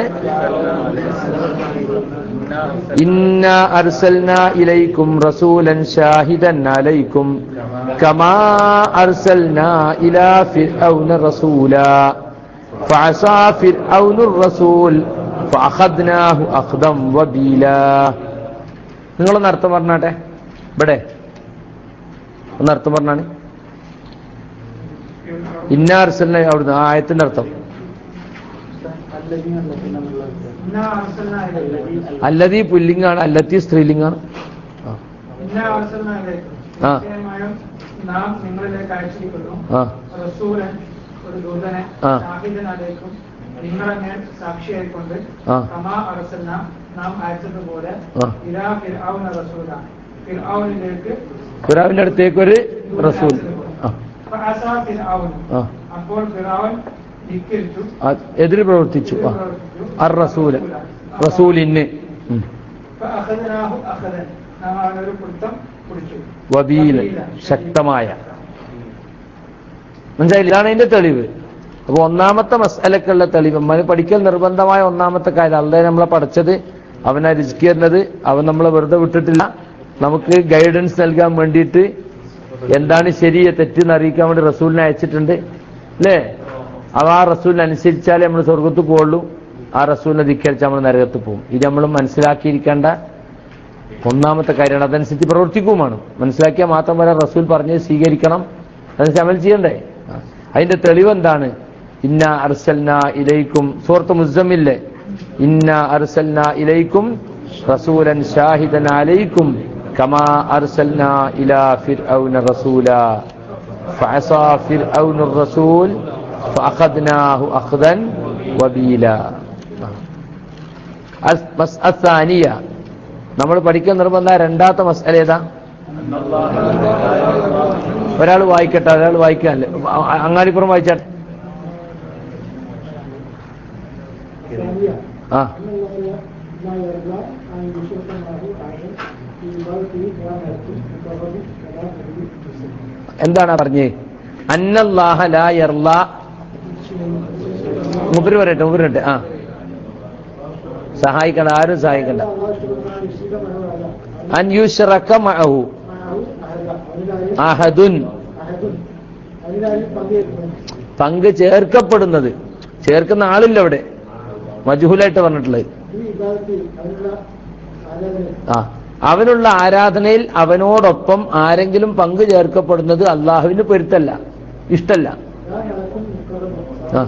ഇന്ന അർസൽന ഇലൈക്കും റസൂലൻ ഷാഹിദൻ അലൈക്കും കമാ അർസൽന ഇലാ ഫിർഔന റസൂലാ فعصى فرعون الرسول فأخذناه أخذا وبيلا നിങ്ങളൊന്ന് അർത്ഥം പറഞ്ഞാട്ടെ ഇവിടെ ഒന്ന് അർത്ഥം പറഞ്ഞാണ് ഇന്ന അർസലിനെ അവിടുന്ന് ആ ആയത്തിന്റെ അർത്ഥം ഇന്ന അർസൽന ഇലൈക്കും. അല്ലതീ പുല്ലിംഗാണ് അല്ലത്തി സ്ത്രീലിംഗാണ് ആ. ഇന്ന അർസൽന ഇലൈക്കും. ആ. നിശ്ചയമായും നാം നിങ്ങളിലേക്ക് അയച്ചിരിക്കുന്നു ആ റസൂലൻ ഒരു ദൂതനെ ആ. ഷാഹിദനാലേക്കും നിങ്ങളെ സാക്ഷിയായിക്കൊണ്ട് ആ. കമാ അറസൽന നാം അയച്ചതുപോലെ ആ. ഇലാ ഫിർഔന റസൂല ഫിർഔനിലേക്ക് ഖുറാവിന്റെ അടുത്തേക്ക് ഒരു റസൂൽ ആ ഫഅസാ ഫിർഔൻ ആ അപ്പോൾ ഫിർഔൻ ധിക്കരിച്ചു ആ, എതിര് പ്രവർത്തിച്ചു ആ പ്രവർത്തിച്ചു അർ റസൂല് റസൂലിന് ഉം. فأخذناه أخذا നാം അവനൊരു പിടുത്തം പിടിച്ചു വബീല് ശക്തമായ മനസ്സിലായില്ല ഇതാണ് അതിന്റെ തെളിവ് അപ്പൊ ഒന്നാമത്തെ മസാലക്കുള്ള തെളിവ് നമ്മൾ പഠിക്കൽ നിർബന്ധമായ ഒന്നാമത്തെ കാര്യം അല്ലേ നമ്മളെ പഠിച്ചത് അവനെ റിസ്ക് ചെയ്യുന്നത് അവൻ നമ്മളെ വെറുതെ വിട്ടിട്ടില്ല നമുക്ക് ഗൈഡൻസ് നൽകാൻ വേണ്ടിയിട്ട് എന്താണ് ശരി തെറ്റെന്ന് അറിയിക്കാൻ വേണ്ടി റസൂലിനെ അയച്ചിട്ടുണ്ട് അല്ലേ അവ ആ റസൂലിനെ അനുസരിച്ചാലേ നമ്മൾ സ്വർഗത്ത് പോകുള്ളൂ ആ റസൂലിനെ ധിക്കരിച്ച് നമ്മൾ നരകത്ത് പോകും ഇത് നമ്മൾ മനസ്സിലാക്കിയിരിക്കേണ്ട ഒന്നാമത്തെ കാര്യമാണ് അതനുസരിച്ച് പ്രവർത്തിക്കുമാണ് മനസ്സിലാക്കിയാൽ മാത്രം വരെ റസൂൽ പറഞ്ഞ് സ്വീകരിക്കണം അതനുസരിച്ച് അമൽ ചെയ്യണ്ടേ അതിന്റെ തെളിവ് എന്താണ് ഇന്ന അർസൽന ഇലൈക്കും സൂറത്ത് മുസമ്മില്ലേ ഇന്ന അർസൽന ഇലൈക്കും റസൂലൻ ഷാഹിദൻ അലൈക്കും കമാ അർസൽന ഇലാ ഫിർഔന റസൂല فعصى فرعون الرسول فأخذناه أخذا وبيلا الس- الثانية നമ്മൾ പഠിക്കാൻ നിർബന്ധ രണ്ടാമത്തെ മസാല ഏതാ ഒരാൾ വായിക്കട്ടെ ഒരാൾ വായിക്കാനല്ലേ അ- അങ്ങാടിപ്പുറം വായിച്ചാട്ടെ ആ എന്താണ് പറഞ്ഞേ അന്നല്ലാഹ ലാ യർല മുബര് പറയട്ടെ മുബര് പറയട്ടെ ആ സഹായിക്കണ്ട ആരും സഹായിക്കണ്ട അൻ യുഷ്റക മഅഹു അഹദുൻ പങ്ക് ചേർക്കപ്പെടുന്നത് ചേർക്കുന്ന ആളില്ല അവിടെ മജുഹുലായിട്ട് പറഞ്ഞിട്ടുള്ളത് ആ അവനുള്ള ആരാധനയിൽ അവനോടൊപ്പം ആരെങ്കിലും പങ്കു ചേർക്കപ്പെടുന്നത് അള്ളാഹുവിന് പൊരുത്തല്ല ഇഷ്ടല്ല ആ.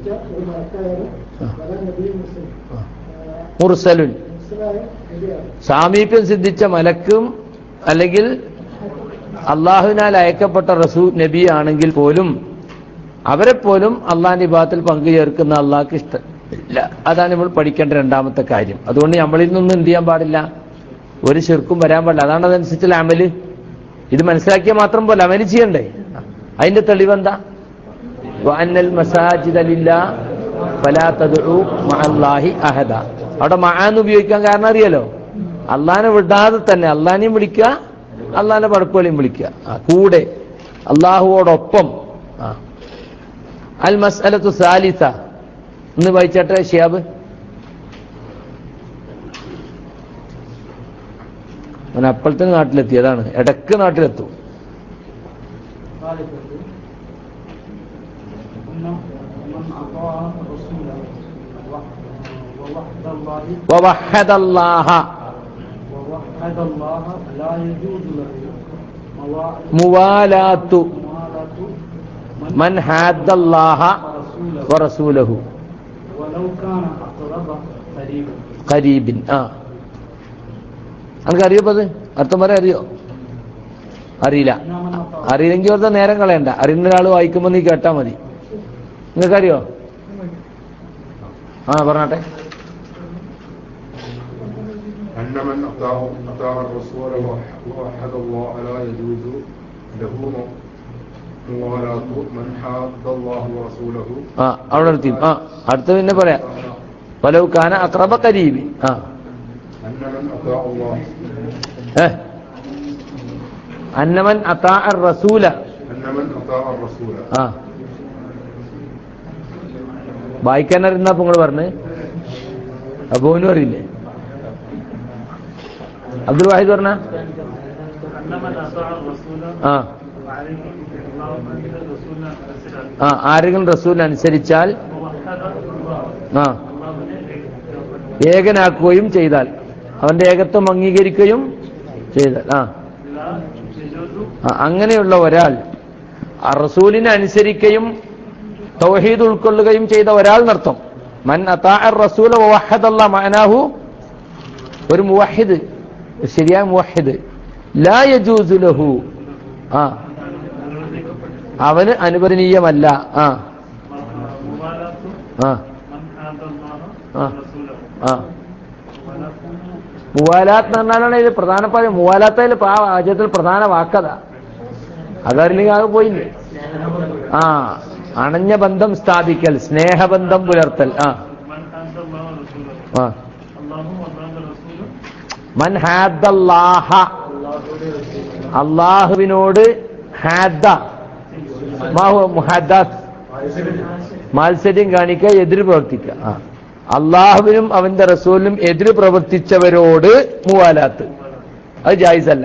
മുർസലുൻ സാമീപ്യം സിദ്ധിച്ച മലക്കും അല്ലെങ്കിൽ അള്ളാഹുവിനാൽ അയക്കപ്പെട്ട റസൂ നബി ആണെങ്കിൽ പോലും അവരെ പോലും അള്ളാഹിന്റെ വിഭാഗത്തിൽ പങ്കു ചേർക്കുന്ന അള്ളാഹ്ക്ക് ഇഷ്ടമില്ല അതാണ് നമ്മൾ പഠിക്കേണ്ട രണ്ടാമത്തെ കാര്യം അതുകൊണ്ട് നമ്മളിൽ നിന്നൊന്നും എന്ത് ചെയ്യാൻ പാടില്ല ഒരു ശിർക്കും വരാൻ പാടില്ല അതാണ് അതനുസരിച്ചുള്ള അമല് ഇത് മനസ്സിലാക്കിയാൽ മാത്രം പോലെ അമല് ചെയ്യണ്ടേ അതിന്റെ തെളിവെന്താ വഅന്നൽ മസാജിദ ലില്ലാ ഫലാ തദ്ഉ മഅല്ലാഹി അഹദ അവിടെ മആന്ന് ഉപയോഗിക്കാൻ കാരണം അറിയാലോ അള്ളാഹിനെ വിടാതെ തന്നെ അള്ളാഹിനെയും വിളിക്കുക അള്ളാഹിന്റെ പടപ്പുകളെയും വിളിക്കുക ആ, കൂടെ അള്ളാഹുവോടൊപ്പം ആ. അൽ മസ്അലത്തു സാലിസ ഇന്ന് വായിച്ചാട്ടെ ഷിയാബ് അവൻ അപ്പോഴത്തേന് നാട്ടിലെത്തി അതാണ് ഇടക്ക് നാട്ടിലെത്തും ووحد الله ووحد الله لا يجوز له موالات موالاة من حاد الله رسوله ورسوله ولو كان أقرب قريبا قريب ആ അനക്ക് അറിയോ അത് അർത്ഥം പറയാൻ അറിയോ അറിയില്ല إنما نطاع അറിയില്ലെങ്കിൽ വെറുതെ നേരം കളയണ്ട അറിയുന്ന ഒരാൾ വായിക്കുമ്പോൾ നീ കേട്ടാ മതി നിങ്ങൾക്ക് അറിയോ ആ പറഞ്ഞാട്ടെ أن من أطاع أطاع الرسول ووحد الله لا يجوز له موالاة من حاد الله ورسوله ആ അവിടെ നിർത്തി ആ അടുത്ത പിന്നെ പറയാം വലവ് കാന അക്രബ കരീബി ആ أن من أطاع الله ഏ അന്നമൻ അതാ റസൂല أن من أطاع الرسول ആ വായിക്കാൻ അറിയുന്നപ്പോ നിങ്ങൾ പറഞ്ഞ് അബോനും അറിയില്ലേ അബ്ദുൽ വാഹിദ് പറഞ്ഞ أنما أطاع الرسول ആ وعليه الله من الرسول أرسل ആ ആരെങ്കിലും റസൂൽ അനുസരിച്ചാൽ ووحد الله ആ الله ഏകനാക്കുകയും ചെയ്താൽ അവന്റെ ഏകത്വം അംഗീകരിക്കുകയും ചെയ്താൽ ആ لا يجوز ആ, അങ്ങനെയുള്ള ഒരാൾ ആ റസൂലിനെ അനുസരിക്കുകയും തൗഹീദ് ഉൾക്കൊള്ളുകയും ചെയ്ത ഒരാൾ നർത്ഥം മൻ അതാ റസൂല വഹദല്ല മഅനാഹു ഒരു മുവഹിദ് ഒരു ശരിയായ മുവഹിദ് ലാ യജൂസു ലഹു ആ അവന് അനുവദനീയമല്ല ആ موالاة ആ من حاد الله ആ ورسوله ആ ولا മുവാലാത്ത് എന്ന് പറഞ്ഞാലാണ് ഇത് പ്രധാനപ്പെട്ട മുവാലാത്ത് അതിൽ ആ വാചകത്തിൽ പ്രധാന വാക്കതാ അതറിയില്ലെങ്കിൽ അത് പോയില്ലേ ആ അണഞ്ഞ ബന്ധം സ്ഥാപിക്കൽ സ്നേഹബന്ധം പുലർത്തൽ ആ من حاد الله ورسوله ആ അള്ളാഹും അള്ളാഹുന്റെ റസൂലും മൻ ഹാദ്ദല്ലാഹ അള്ളാഹുവിനോട് ഹാദ്ദ മാഹു മുഹാദ്ദാത്ത് മാത്സര്യം കാണിക്കുക എതിര് പ്രവർത്തിക്കുക ആ അള്ളാഹുവിനും അവന്റെ റസൂലിനും എതിര് പ്രവർത്തിച്ചവരോട് മുവാലാത്ത് അത് ജായിസല്ല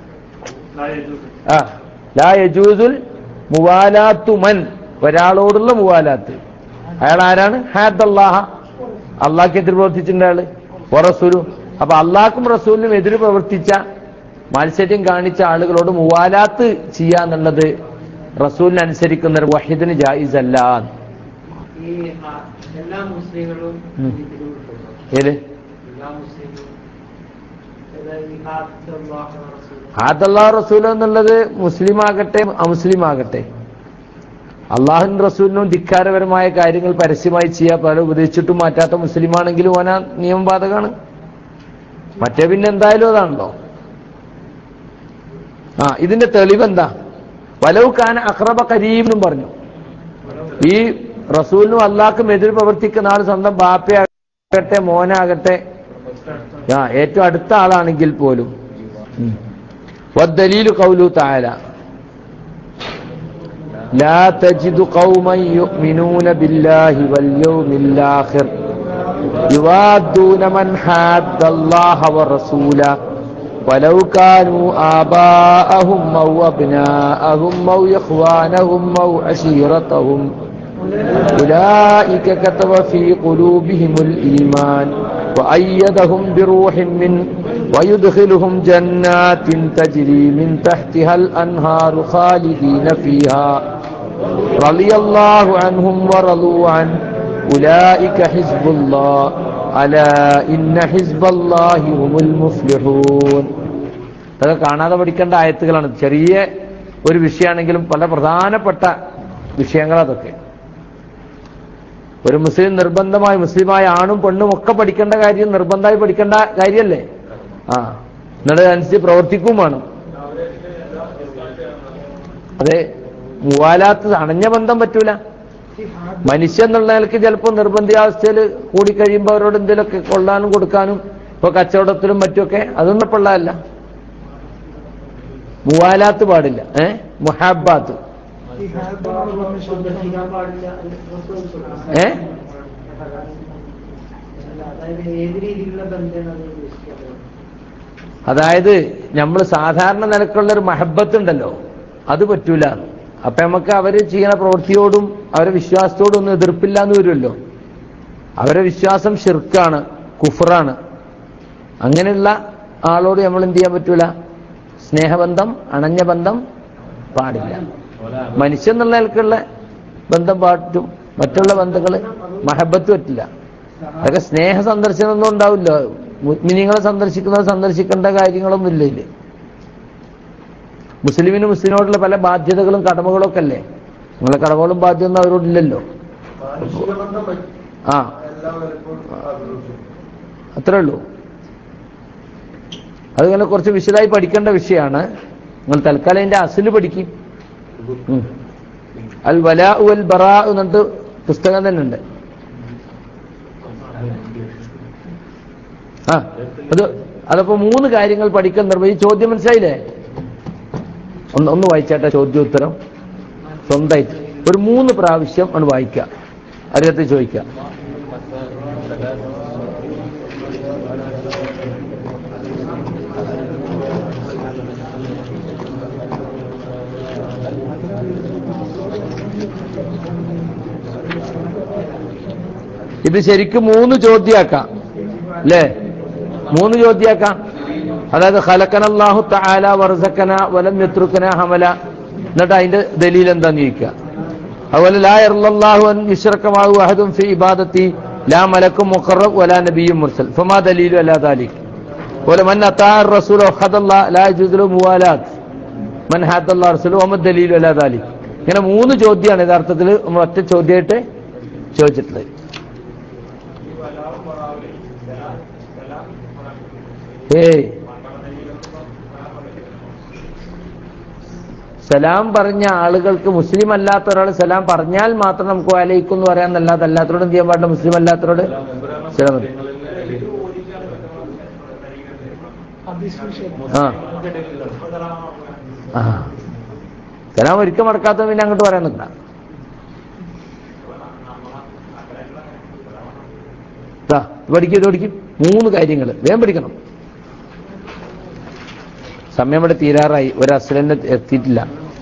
ആ ലാ യജൂസുൽ മുവാലാത്തു മൻ ഒരാളോടുള്ള മുവാലാത്ത് അയാൾ ആരാണ് ഹാദ് അള്ളാഹ അള്ളാഹ്ക്ക് എതിര് പ്രവർത്തിച്ചിട്ടുണ്ട് അയാള് റസൂലു അപ്പൊ അള്ളാഹ്ക്കും റസൂലിനും എതിര് പ്രവർത്തിച്ച മാത്സര്യം കാണിച്ച ആളുകളോട് മുവാലാത്ത് ചെയ്യാന്നുള്ളത് റസൂലിനെ അനുസരിക്കുന്ന ഒരു വഹിദിന് ജായിസ് അല്ല ഈ ആ, എല്ലാ മുസ്ലിങ്ങളും ഉം. ഇതിൽ ഉൾപ്പെടുന്നു. ഏത് എല്ലാ മുസ്ലിങ്ങളും അതായത് ഈ ഹാദ് അല്ലാഹു റസൂൽ ഹാദല്ലാ റസൂൽ എന്നുള്ളത് മുസ്ലിം ആകട്ടെ അമുസ്ലിം ആകട്ടെ അള്ളാഹുൻ റസൂലിനും ധിക്കാരപരമായ കാര്യങ്ങൾ പരസ്യമായി ചെയ്യാൻ പല ഉപദേശിച്ചിട്ടും മാറ്റാത്ത മുസ്ലിമാണെങ്കിലും ഓന നിയമം ബാധകമാണ് മറ്റേ പിന്നെ എന്തായാലും അതാണല്ലോ ആ ഇതിന്റെ തെളിവെന്താ വലവ് ഖാൻ അക്രബ കരീബിനും പറഞ്ഞു ഈ റസൂലിനും അള്ളാഹ്ക്കും എതിര് പ്രവർത്തിക്കുന്ന ആൾ സ്വന്തം ബാപ്പയാകട്ടെ മോനാകട്ടെ ആ ഏറ്റവും അടുത്ത ആളാണെങ്കിൽ പോലും ഉം. والدليل قوله تعالى لا تجد قوما يؤمنون بالله واليوم الآخر يوادون من حاد الله ورسوله ولو كانوا آباءهم أو أبناءهم أو إخوانهم أو عشيرتهم أولئك كتب في قلوبهم الإيمان وأيدهم بروح منه ويدخلهم جنات تجري من تحتها الأنهار خالدين فيها رضي الله عنهم ورضوا عنه أولئك حزب الله ألا إن حزب الله هم المفلحون അതൊക്കെ കാണാതെ പഠിക്കേണ്ട ആയത്തുകളാണ് ചെറിയ ഒരു വിഷയമാണെങ്കിലും പല പ്രധാനപ്പെട്ട വിഷയങ്ങൾ അതൊക്കെ ഒരു മുസ്ലിം നിർബന്ധമായി മുസ്ലിമായ ആണും പെണ്ണും ഒക്കെ പഠിക്കേണ്ട കാര്യം നിർബന്ധമായി പഠിക്കേണ്ട കാര്യമല്ലേ ആ എന്നിട്ട് അനുസരിച്ച് പ്രവർത്തിക്കും വേണം അതെ മൂവാലാത്ത് അണഞ്ഞ ബന്ധം പറ്റൂല മനുഷ്യൻ എന്നുള്ള നിലയ്ക്ക് ചിലപ്പോൾ നിർബന്ധിയാവസ്ഥയിൽ കൂടിക്കഴിയുമ്പോൾ അവരോട് എന്തെങ്കിലുമൊക്കെ കൊള്ളാനും കൊടുക്കാനും ഇപ്പൊ കച്ചവടത്തിലും മറ്റുമൊക്കെ അതൊന്നും കൊള്ളാല്ല മൂവാലാത്ത് പാടില്ല ഏ മുഹാബാത്ത് ഈ ഹാദ് സന്ദർശിക്കാൻ പാടില്ല എന്ന് റസൂൽ സ്വല്ലല്ലാഹു ഏ? അല്ല, അതായത് ഏത് രീതിയിലുള്ള ബന്ധമാണ് അത് ഉദ്ദേശിക്കുന്നത് അതായത് നമ്മൾ സാധാരണ നിലക്കുള്ള ഒരു മഹബത്ത് ഉണ്ടല്ലോ അത് പറ്റൂല അപ്പൊ നമുക്ക് അവര് ചെയ്യുന്ന പ്രവൃത്തിയോടും അവരെ വിശ്വാസത്തോടും ഒന്നും എതിർപ്പില്ല എന്ന് വരുമല്ലോ അവരെ വിശ്വാസം ഷിർക്കാണ് കുഫറാണ് അങ്ങനെയുള്ള ആളോട് നമ്മൾ എന്ത് ചെയ്യാൻ പറ്റൂല സ്നേഹബന്ധം അണഞ്ഞ ബന്ധം പാടില്ല മനുഷ്യൻ എന്നുള്ള നിലക്കുള്ള ബന്ധം പാട്ടും മറ്റുള്ള ബന്ധങ്ങൾ മഹബത്ത് പറ്റില്ല അതൊക്കെ സ്നേഹ സന്ദർശനമൊന്നും ഉണ്ടാവില്ല മുസ്ലിങ്ങളെ സന്ദർശിക്കുന്നത് സന്ദർശിക്കേണ്ട കാര്യങ്ങളൊന്നും ഇല്ല ഇതില് മുസ്ലിമിന് മുസ്ലിമിനോടുള്ള പല ബാധ്യതകളും കടമകളും ഒക്കെ അല്ലേ നിങ്ങളെ കടമകളും ബാധ്യതയൊന്നും അവരോടില്ലല്ലോ മാനുഷിക ബന്ധം പറ്റും ആ എല്ലാവർക്കും ആഗ്രഹിച്ചു അത്രേ ഉള്ളൂ അതിങ്ങനെ കുറച്ച് വിശദമായി പഠിക്കേണ്ട വിഷയമാണ് നിങ്ങൾ തൽക്കാലം അതിന്റെ അസില് പഠിക്കും ഉം. അൽ വലാ അൽ ബറാ എന്നിട്ട് പുസ്തകം തന്നെ ഉണ്ട് ആ അത് അതപ്പോ മൂന്ന് കാര്യങ്ങൾ പഠിക്കാൻ നിർവഹിച്ച് ചോദ്യം മനസ്സിലായില്ലേ ഒന്ന് ഒന്ന് വായിച്ചാട്ടെ ചോദ്യോത്തരം സ്വന്തമായിട്ട് ഒരു മൂന്ന് പ്രാവശ്യം ആണ് വായിക്കുക അറിയത്ത് ചോദിക്കുക ഇത് ശരിക്കും മൂന്ന് ചോദ്യാക്കാം അല്ലേ മൂന്ന് ചോദ്യാക്കാം അതായത് ഖലക്കന അല്ലാഹു തആല വർസക്കന വലം യത്രുക്കന ഹമല എന്നിട്ട് അതിന്റെ ദലീൽ എന്താന്ന് ചോദിക്കുക അതുപോലെ ലാ യർലല്ലാഹു അൻ യുശ്റകമാഹു അഹദും ഫി ഇബാദത്തി ലാ മലക്കും മുഖറബ് വലാ നബിയും മുർസൽ ഫമാ ദലീലു അലാ ദാലിക് അതുപോലെ മൻ അതാ റസൂൽ ഹദല്ലാ ലാ യജൂദു മുവാലാത്ത് മൻ ഹാദല്ലാ റസൂൽ വമ ദലീലു അലാ ദാലിക് ഇങ്ങനെ മൂന്ന് ചോദ്യമാണ് യഥാർത്ഥത്തിൽ നമ്മൾ ഒറ്റ ചോദ്യമായിട്ട് ചോദിച്ചിട്ടുള്ളത് ഏയ് സലാം പറഞ്ഞ ആളുകൾക്ക് മുസ്ലിം അല്ലാത്ത ഒരാൾ സലാം പറഞ്ഞാൽ മാത്രം നമുക്ക് വലയിക്കും എന്ന് പറയാന്നല്ലാതെ അല്ലാത്തവരോട് എന്ത് ചെയ്യാൻ പാടില്ല മുസ്ലിം അല്ലാത്തവരോട് സലാം പറയും. ആ ആ കലാം ഒരിക്കൽ മടക്കാത്ത പിന്നെ അങ്ങോട്ട് പറയാൻ നിൽക്കണ്ട ദാ, ഇത് പഠിക്കും ഇത് പഠിക്കും മൂന്ന് കാര്യങ്ങൾ വേഗം പഠിക്കണം സമയം ഇവിടെ തീരാറായി ഒരു അസുരന്റെ എത്തിയിട്ടില്ല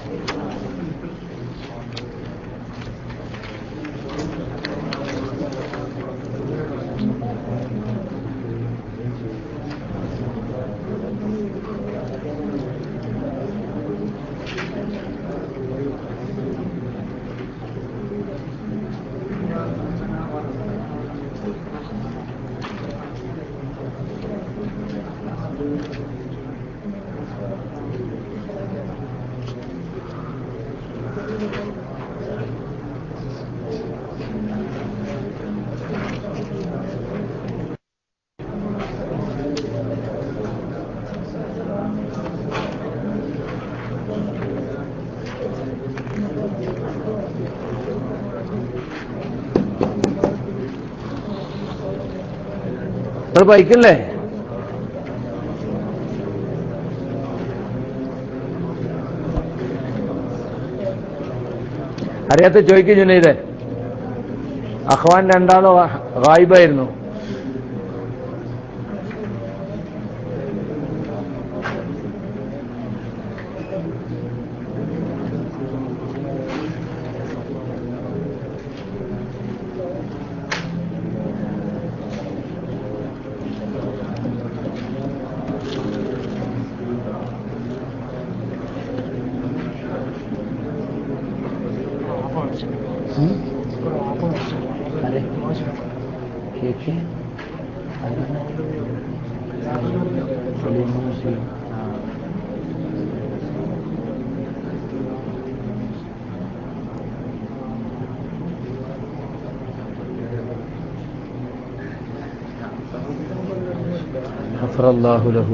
നിങ്ങൾ ബൈക്കല്ലേ അറിയാത്ത ചോദിക്കും ജുനൈദേ അഖ്വാൻ രണ്ടാളോ ഗായിബായിരുന്നു غفر الله له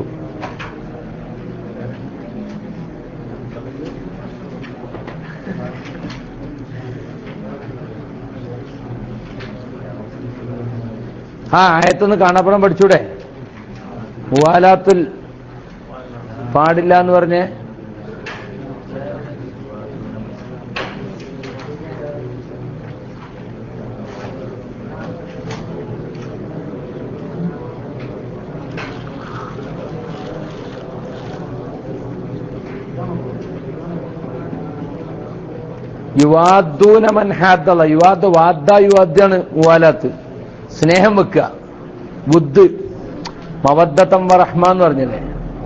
ആ ആയത്തൊന്ന് കാണാപ്പടം പഠിച്ചൂടെ മുവാലാത്തുൽ പാടില്ല എന്ന് പറഞ്ഞ് യുവാദൂന മൻഹാദല്ല യുവാദ് വാദ്ദ യുവാദ്യാണ് മുവാലാത്ത് സ്നേഹം വെക്കുക ബുദ്ധ് മവദ്ദത്തം വറഹ്മ എന്ന് പറഞ്ഞല്ലേ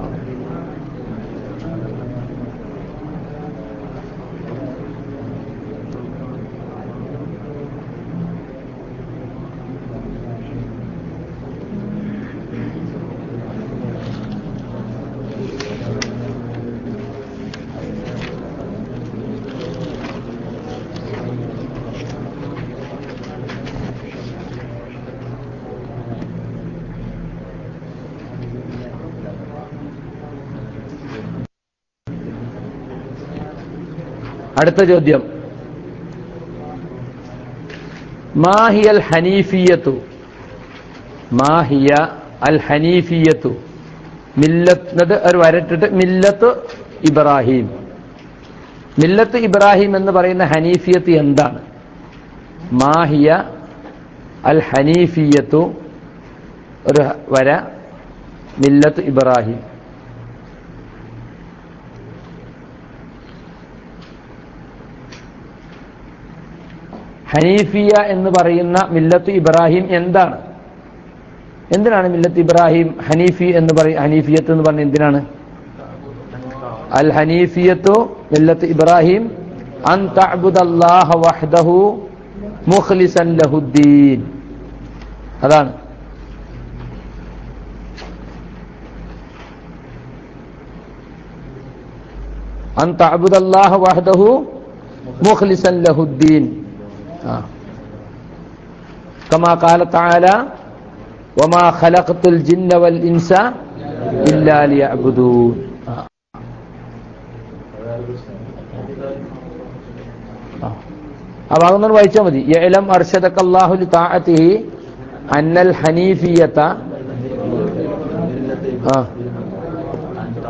അടുത്ത ചോദ്യം മാഹിയ അൽ ഹനീഫിയത്തു മാഹിയ അൽ ഹനീഫിയത്തു മില്ലത്ത് ഒരു വരട്ടിട്ട് മില്ലത്ത് ഇബ്രാഹിം മില്ലത്ത് ഇബ്രാഹിം എന്ന് പറയുന്ന ഹനീഫിയത്ത് എന്താണ് മാഹിയ അൽ ഹനീഫിയത്തു ഒരു വര മില്ലത്ത് ഇബ്രാഹിം ഹനീഫിയ എന്ന് പറയുന്ന മില്ലത്ത് ഇബ്രാഹിം എന്താണ് എന്തിനാണ് മില്ലത്ത് ഇബ്രാഹിം ഹനീഫി എന്ന് പറയും ഹനീഫിയത്ത് എന്ന് പറഞ്ഞ എന്തിനാണ് അൽ ഹനീഫിയത്തു മില്ലത്ത് ഇബ്രാഹിം അൻ തഅബുദല്ലാഹ വഹ്ദഹു മുഖ്ലിസൻ ലഹുദ്ദീൻ അതാണ് അൻ തഅബുദല്ലാഹ വഹ്ദഹു മുഖ്ലിസൻ ലഹുദ്ദീൻ آه. كما قال تعالى وما خلقت الجن والإنس إلا ليعبدون آه. آه. ആ ഭാഗം ഒന്ന് വായിച്ചാൽ മതി യഅലം അർഷദക അല്ലാഹു ലി താഅതിഹി അന്നൽ ഹനീഫിയത ആ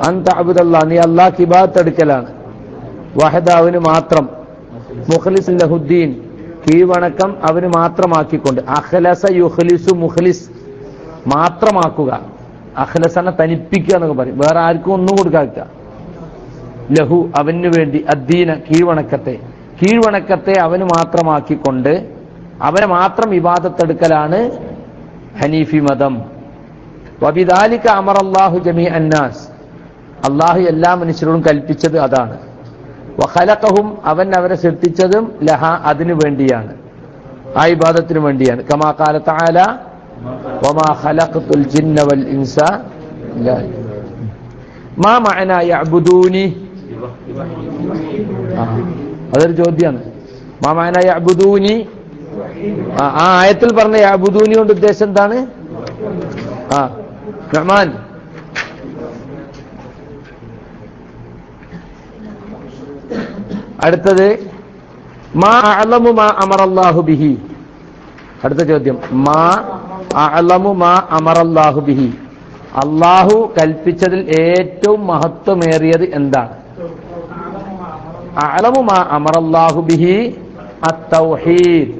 അന്ത അബുദല്ല നീ അള്ളാഹ് ഇബാദത്ത് എടുക്കലാണ് വഹദ അവന് മാത്രം മുഖ്ലിസ് ലഹുദ്ദീൻ കീഴ്വണക്കം അവന് മാത്രമാക്കിക്കൊണ്ട് അഖ്ലസ യുഖ്ലിസു മുഖ്ലിസ് മാത്രമാക്കുക അഖ്ലസനെ തനിപ്പിക്കുക എന്നൊക്കെ പറയും വേറെ ആർക്കും ഒന്നും കൊടുക്കാക്ക ലഹു അവന് വേണ്ടി അദ്ദീന കീഴ്വണക്കത്തെ കീഴ്വണക്കത്തെ അവന് മാത്രമാക്കിക്കൊണ്ട് അവനെ മാത്രം വിവാദത്തെടുക്കലാണ് ഹനീഫി മതം വബിദാലിക അമർ അള്ളാഹു ജമീ അന്നാസ് അള്ളാഹു എല്ലാ മനുഷ്യരോടും കൽപ്പിച്ചത് അതാണ് വഖലഖഹും അവൻ അവരെ സൃഷ്ടിച്ചതും ലഹ അതിനു വേണ്ടിയാണ് ആ ഇബാദത്തിന് വേണ്ടിയാണ് കമാ കാല തആല വമാ ഖലഖതുൽ ജിന്ന വൽ ഇൻസ ഇല്ലാ ലിയഅ്ബുദൂൻ. മാ മഅന യഅ്ബുദൂനി ആ, അതൊരു ചോദ്യമാണ് മാ മഅന യഅ്ബുദൂനി ആ ആ ആയത്തിൽ പറഞ്ഞ യഅ്ബുദൂനി കൊണ്ട് ഉദ്ദേശം എന്താണ് ആ റഹ്മാൻ അടുത്തത് മാ അഅലമു മാ അമറല്ലാഹു ബിഹി അടുത്ത ചോദ്യം മാ അഅലമു മാ അമറല്ലാഹു ബിഹി അള്ളാഹു കൽപ്പിച്ചതിൽ ഏറ്റവും മഹത്വമേറിയത് എന്താണ് അഅലമു മാ അമറല്ലാഹു ബിഹി അത്തൗഹീദ്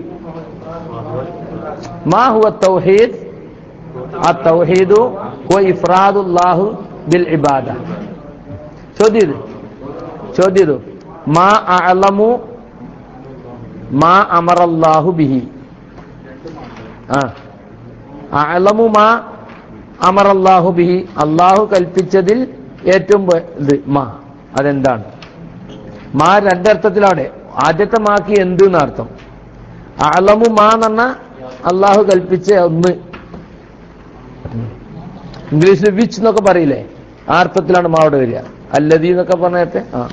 മാ ഹുവ التوحيد التوحيد هو إفراد الله بالعبادة ചോദ്യം ഇത് ചോദ്യം ഇത് മാ അഅലമു മാ അമറല്ലാഹു ബിഹി ആ അഅലമു മാ അമറല്ലാഹു ബിഹി അള്ളാഹു കൽപ്പിച്ചതിൽ ഏറ്റവും വ- ഇത് മാ അതെന്താണ് മാ രണ്ടർത്ഥത്തിലാണ് ആദ്യത്തെ മാക്ക് എന്ത് എന്നർത്ഥം അളമു മാ എന്ന് പറഞ്ഞാൽ അള്ളാഹു കൽപ്പിച്ച ഒന്ന് ഇംഗ്ലീഷിൽ വിച്ച് എന്നൊക്കെ പറയില്ലേ ആ അർത്ഥത്തിലാണ് മാ അവിടെ വരിക അല്ലതി എന്നൊക്കെ പറഞ്ഞേത്തെ ആ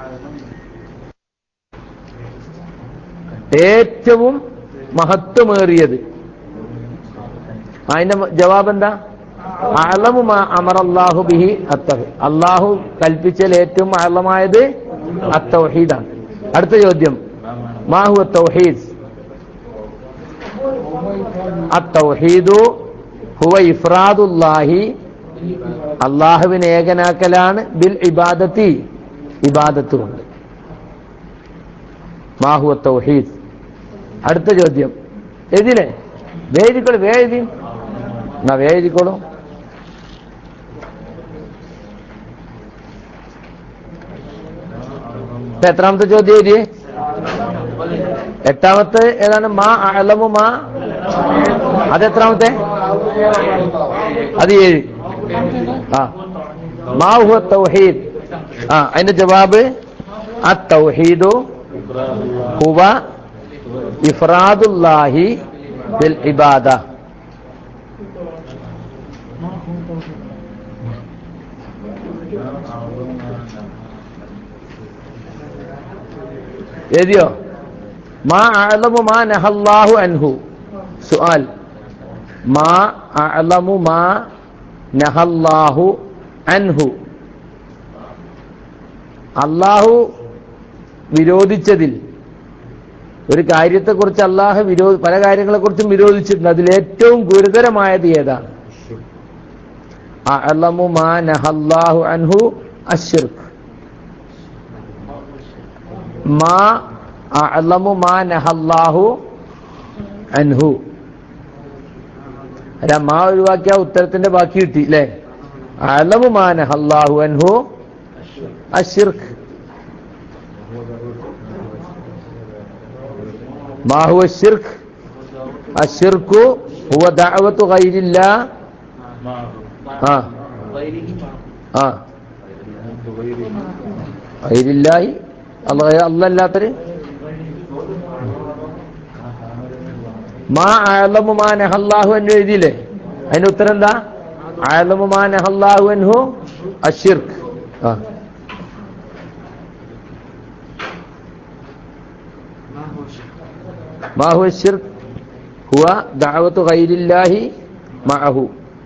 ഏറ്റവും മഹത്വമേറിയത് അതിന്റെ ജവാബ് എന്താ അളമു മാ അമറല്ലാഹു ബിഹി അത്തഹ് അള്ളാഹു കൽപ്പിച്ചതിൽ ഏറ്റവും അളമായത് അത്തൗഹീദാണ് അടുത്ത ചോദ്യം മാഹു തൗഹീദ് അത്തൗഹീദു ഹുവ ഇഫ്രാദുല്ലാഹി അള്ളാഹുവിനെ ഏകനാക്കലാണ് ബിൽ ഇബാദത്തി ഇബാദത്ത് കൊണ്ട് മാഹു തൗഹീദ് അടുത്ത ചോദ്യം എഴുതില്ലേ വേദിക്കോളൂ വേദി എന്നാ വേദിക്കോളൂ ഇപ്പൊ എത്രാമത്തെ ചോദ്യം എഴുതിയേ എട്ടാമത്തെ ഏതാണ് മാ അലമു മാ അത് എത്രാമത്തെ അത് ഏഴ് ആ മാ ഹുവ തൗഹീദ് ആ അതിന്റെ ജവാബ് അത്തൗഹീദു ഹുവ ഇഫ്രാദുല്ലാഹി ബിൽ ഇബാദ എഴുതിയോ മാ അഅലമു മാ നഹല്ലാഹു അൻഹു സുആൽ മാ അഅലമു മാ നഹല്ലാഹു അൻഹു അള്ളാഹു വിരോധിച്ചതിൽ ഒരു കാര്യത്തെക്കുറിച്ച് അള്ളാഹു വിരോ പല കാര്യങ്ങളെക്കുറിച്ചും വിരോധിച്ചിട്ടുണ്ട് അതിൽ ഏറ്റവും ഗുരുതരമായത് ഏതാണ് അഅലമു മാ നഹല്ലാഹു അൻഹു അശ്ശിർക്ക് മാ അഅലമു മാ നഹല്ലാഹു അൻഹു അല്ല മാ ഒഴിവാക്കിയ ഉത്തരത്തിന്റെ ബാക്കി കിട്ടി അല്ലേ അഅലമു മാ നഹല്ലാഹു അൻഹു അശ്ശിർക്ക് ما هو الشرك الشرك هو دعوة غير الله آه. آه. غير الله الله الله അല്ലാത്തൊരു മാ ആലമു മാ നഹല്ലാഹു എന്ന് എഴുതിയില്ലേ അതിന്റെ ഉത്തരം എന്താ ആലമു മാ നഹല്ലാഹു അൻഹു അഷിർക്ക് ആ ما هو الشرك هو دعوة غير الله معه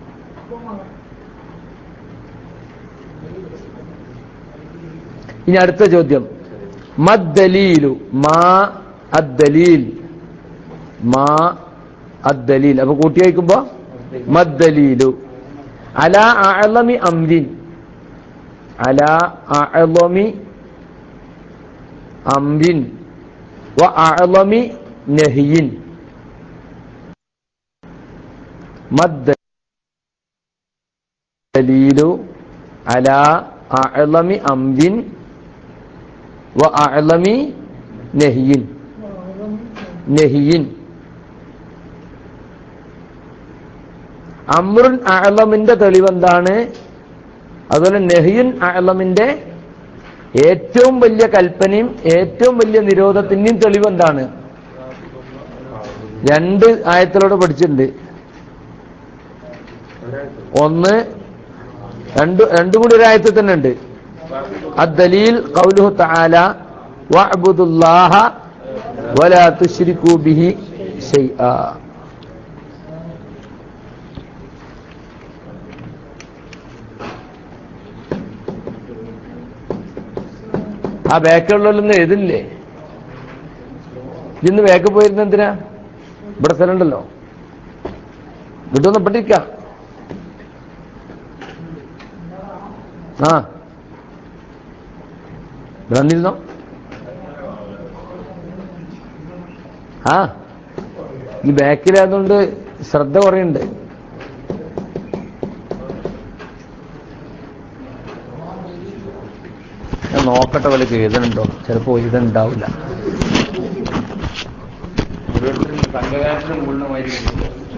ഇനി അടുത്ത ചോദ്യം മദ്ദലീലു മാ അദ്ദലീൽ മാ അദ്ദലീൽ അപ്പൊ കൂട്ടി വയ്ക്കുമ്പോ മദ്ദലീലു അല അഅലമി അംരിൻ അല അഅളമി അംരിൻ വ അഅളമി നഹിയിൻ മദ്ദലീലു അല അഅളമി അംരിൻ വ അഅളമി നഹിയിൻ നഹിയിൻ അമ്രുൻ അഅലമിന്റെ തെളിവെന്താണ് അതുപോലെ നെഹിയുൻ അഅലമിന്റെ ഏറ്റവും വലിയ കൽപ്പനയും ഏറ്റവും വലിയ നിരോധത്തിന്റെയും തെളിവെന്താണ് രണ്ട് ആയത്തിലൂടെ പഠിച്ചിട്ടുണ്ട് ഒന്ന് രണ്ട് രണ്ടും കൂടി ഒരു ആയത്തിൽ തന്നെ ഉണ്ട് അദ്ദലീൽ ഖൗലുഹു തആല വഅബ്ദുല്ലാഹ വലാ തുശ്രികൂ ബിഹി ഷൈആ ആ ബാക്കിലുള്ളവരൊന്നും എഴുതില്ലേ ഇന്ന് ബാക്ക് പോയിരുന്ന എന്തിനാ ഇവിടെ സ്ഥലമുണ്ടല്ലോ വിട്ടൊന്ന് പെട്ടിരിക്കാം ആ ഇവിടെ വന്നിരുന്നോ ആ ഈ ബാക്കിലായതുകൊണ്ട് ശ്രദ്ധ കുറയുണ്ട് ഞാൻ നോക്കട്ടെ വല്ല എഴുതണുണ്ടോ ചിലപ്പോ എഴുതണ്ടാവില്ല ഓരോരുത്തരും സംഘകാരത്തിനും പൂർണ്ണമായിരിക്കും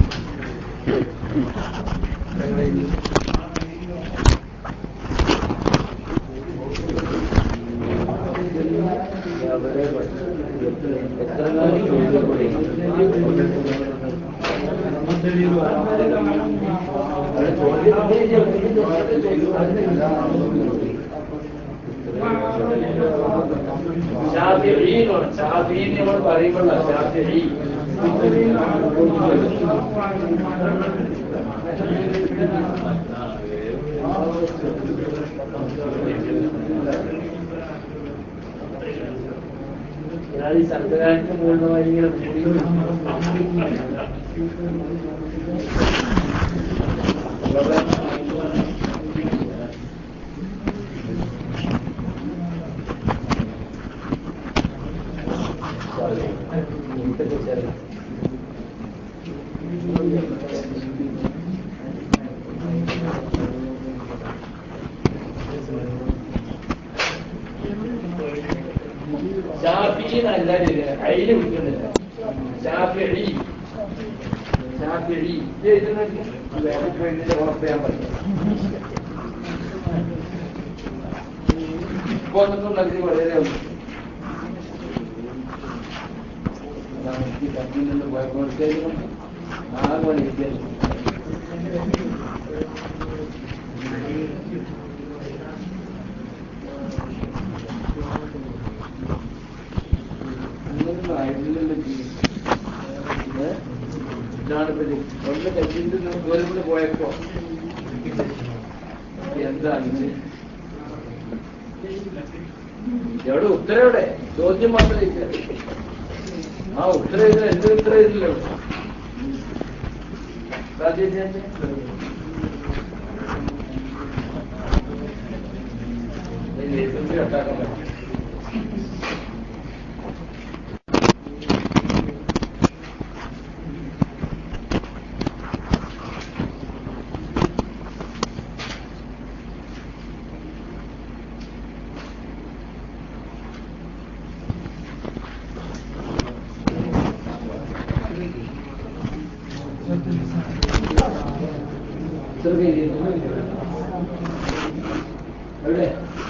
നമ്മൾ പറയുമ്പോൾ ഷാഫിഈ ഈ സർക്കാരിന്റെ പൂർണ്ണമായി ഇങ്ങനെ ഷാഫിഈ എന്നല്ല അയില് വിളിക്കുന്നില്ല ഷാഫിഈ ഷാഫിഈ ഇത് എഴുതുന്നില്ല വേറെ പോയിട്ട് ഉറപ്പ് ചെയ്യാൻ പറ്റും ഇപ്പൊ ഒന്നും നൽകി വളരെ പോയപ്പോഴത്തേക്കും നാല് മണി അങ്ങനൊന്നും ആയിരുന്നില്ലല്ലോ ജീവിതം. ഏ? ഇതാണ് ഇപ്പൊ ഇത്. ഒന്ന് കല്ലിന്റെ ദൂരം കൂടെ പോയപ്പോ എന്താ ഇത് എവിടെ ഉത്തരം എവിടെ ചോദ്യം മാത്രമേ ഇല്ല. ആ ഉത്തരം ഇത് എന്ത് ഉത്തരം ഇതില്ല കട്ടാക്കാൻ പറ്റും എവിടെ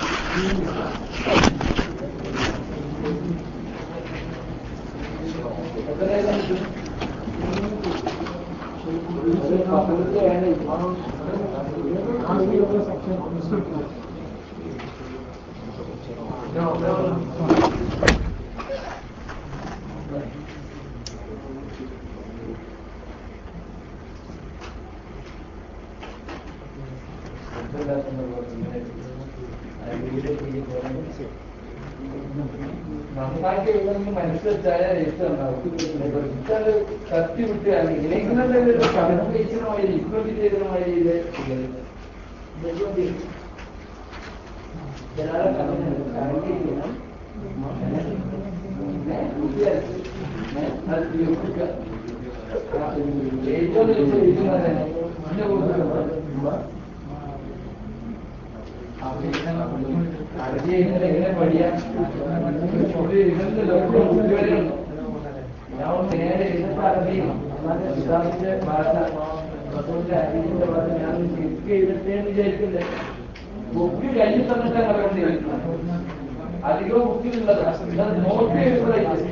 നന്നായിട്ട് ഇതൊന്ന് മനസ്സിലെച്ചാൽ എഴുത്തുണ്ടാവും കത്തി വിട്ടുകയാണ് ഇല്ലെങ്കിൽ പഠനം കഴിച്ചതുമായി ഇഗ്നോട്ട് ചെയ്തതുമായി ഇത് ബുക്ക് കയ്യിൽ തന്നിട്ട് അധികം ബുക്കിലുള്ളത് നോട്ട് ചെയ്തിട്ടുള്ളത്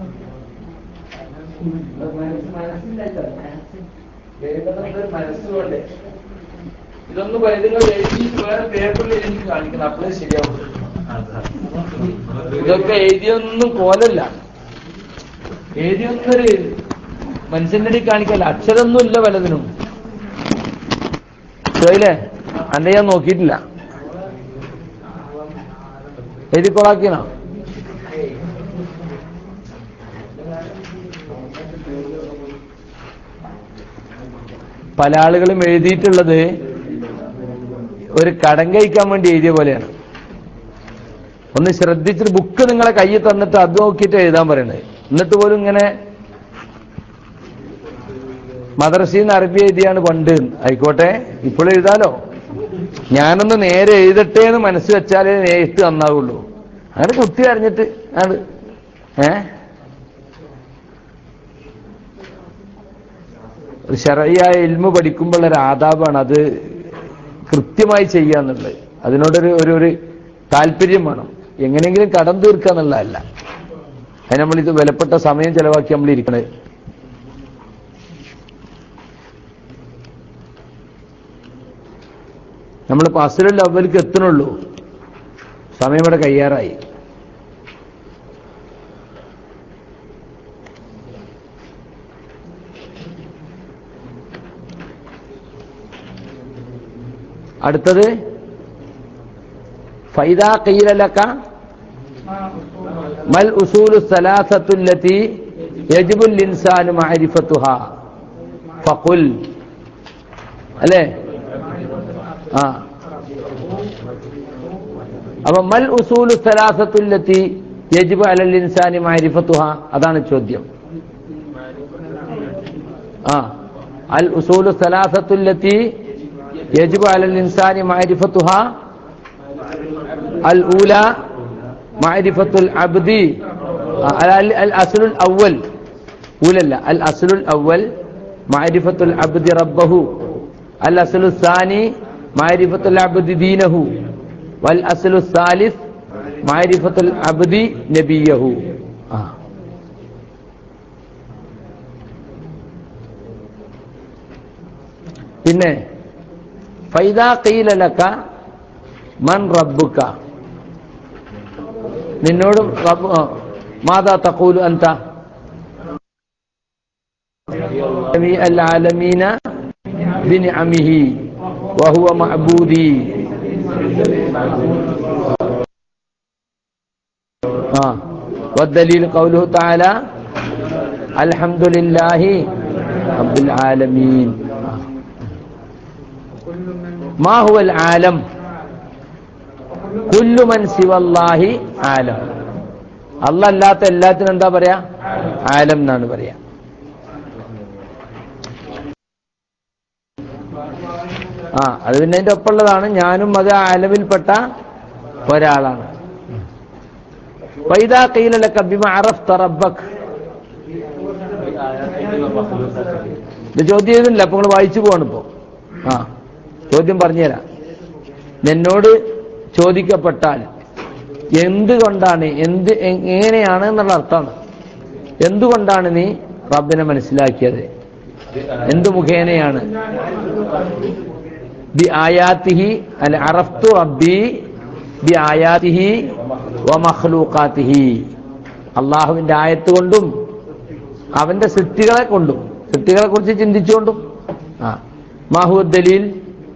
മനസ്സുകൊണ്ട് ഇതൊന്ന് നിങ്ങൾ എഴുതിയിട്ട് വേറെ പേപ്പറിൽ എഴുതി കാണിക്കണം അപ്പോഴേ ശരിയാവും ഇതൊക്കെ എഴുതിയൊന്നും പോലല്ല എഴുതിയൊന്നൊരു മനുഷ്യന്റെ ഇടയിൽ കാണിക്കല്ല അക്ഷരമൊന്നും ഇല്ല പലതിനും ശരിയല്ലേ അന്റെ ഞാൻ നോക്കിയിട്ടില്ല എഴുതി കൊളാക്കിയണോ പല ആളുകളും എഴുതിയിട്ടുള്ളത് ഒരു കടം കഴിക്കാൻ വേണ്ടി എഴുതിയ പോലെയാണ് ഒന്ന് ശ്രദ്ധിച്ചിട്ട് ബുക്ക് നിങ്ങളെ കയ്യിൽ തന്നിട്ട് അത് നോക്കിയിട്ട് എഴുതാൻ പറയണത് എന്നിട്ട് പോലും ഇങ്ങനെ മദ്രസയിൽ നിന്ന് അറബി എഴുതിയാണ് പണ്ട് ആയിക്കോട്ടെ ഇപ്പോൾ എഴുതാലോ ഞാനൊന്ന് നേരെ എഴുതട്ടെ എന്ന് മനസ്സ് വെച്ചാലേ നേരിട്ട് നന്നാവുള്ളൂ അങ്ങനെ കുത്തി അറിഞ്ഞിട്ട് ആണ് ഏ ഒരു ശരയായ ഇൽമ പഠിക്കുമ്പോൾ ഒരു ആദാബാണ് അത് കൃത്യമായി ചെയ്യുക എന്നുള്ളത് അതിനോടൊരു ഒരു ഒരു താല്പര്യം വേണം എങ്ങനെയെങ്കിലും കടം തീർക്കുക എന്നുള്ളതല്ല അതിന് നമ്മളിത് വിലപ്പെട്ട സമയം ചെലവാക്കി നമ്മൾ ഇരിക്കണത് നമ്മളിപ്പോ അസുരൽ അവർക്ക് എത്തണുള്ളൂ സമയം ഇവിടെ കയ്യാറായി അടുത്തത് ഫൈദാ കയ്യിലക്ക മൽ ഉസൂലു സലാസത്തുല്ലത്തി യജിബുൽ ഇൻസാനു മഅരിഫത്തുഹ ഫഖുൽ അല്ലേ ആ അപ്പൊ മൽ ഉസൂലു സലാസത്തുല്ലത്തി യജിബ് അലൽ ഇൻസാനി മഅരിഫത്തുഹ അതാണ് ചോദ്യം ആ അൽ ഉസൂലു സലാസത്തുല്ലത്തി യജിബ് അലൽ ഇൻസാനി മഅരിഫത്തുഹ الأولى معرفة العبد ال- الأصل الأول أولى لا الأصل الأول معرفة العبد ربه الأصل الثاني معرفة العبد دينه والأصل الثالث معرفة العبد نبيه آه. പിന്നെ ഫൈദാ കീലലക്ക മൻ റബ്ബുക്ക നിന്നോട് റബ്ബ് ആ, മാതാ തഖൂലു അന്ത جميع العالمين بنعمه وهو معبودي آه. والدليل قوله تعالى الحمد لله رب العالمين آه. ما هو العالم കുല്ലു മൻ സിവല്ലാഹി ആലം അല്ല അല്ലാത്ത എല്ലാത്തിനും എന്താ പറയാ ആലം എന്നാണ് പറയാ ആ അത് പിന്നെ അതിന്റെ ഒപ്പമുള്ളതാണ് ഞാനും അത് ആലമിൽപ്പെട്ട ഒരാളാണ് വൈദാ കയ്യിലൊക്കെ ബിമ അറഫ്ത റബ്ബക് ഇത് ചോദ്യം ചെയ്തില്ല അപ്പൊ നിങ്ങൾ വായിച്ചു പോവാണ് ഇപ്പോ ആ ചോദ്യം പറഞ്ഞുതരാം എന്നോട് ചോദിക്കപ്പെട്ടാൽ എന്തുകൊണ്ടാണ് എന്ത് എ- എങ്ങനെയാണ് എന്നുള്ള അർത്ഥമാണ് എന്തുകൊണ്ടാണ് നീ റബ്ബിനെ മനസ്സിലാക്കിയത് എന്തു മുഖേനയാണ് ബി ആയാത്തിഹി അല്ല അറഫ്തു റബ്ബി ബി ആയാത്തിഹി വ മഖ്ലൂഖാത്തിഹി അള്ളാഹുവിന്റെ ആയത്ത് കൊണ്ടും അവന്റെ സൃഷ്ടികളെ കൊണ്ടും സൃഷ്ടികളെ കുറിച്ച് ചിന്തിച്ചുകൊണ്ടും ആ മാഹു ദലീൽ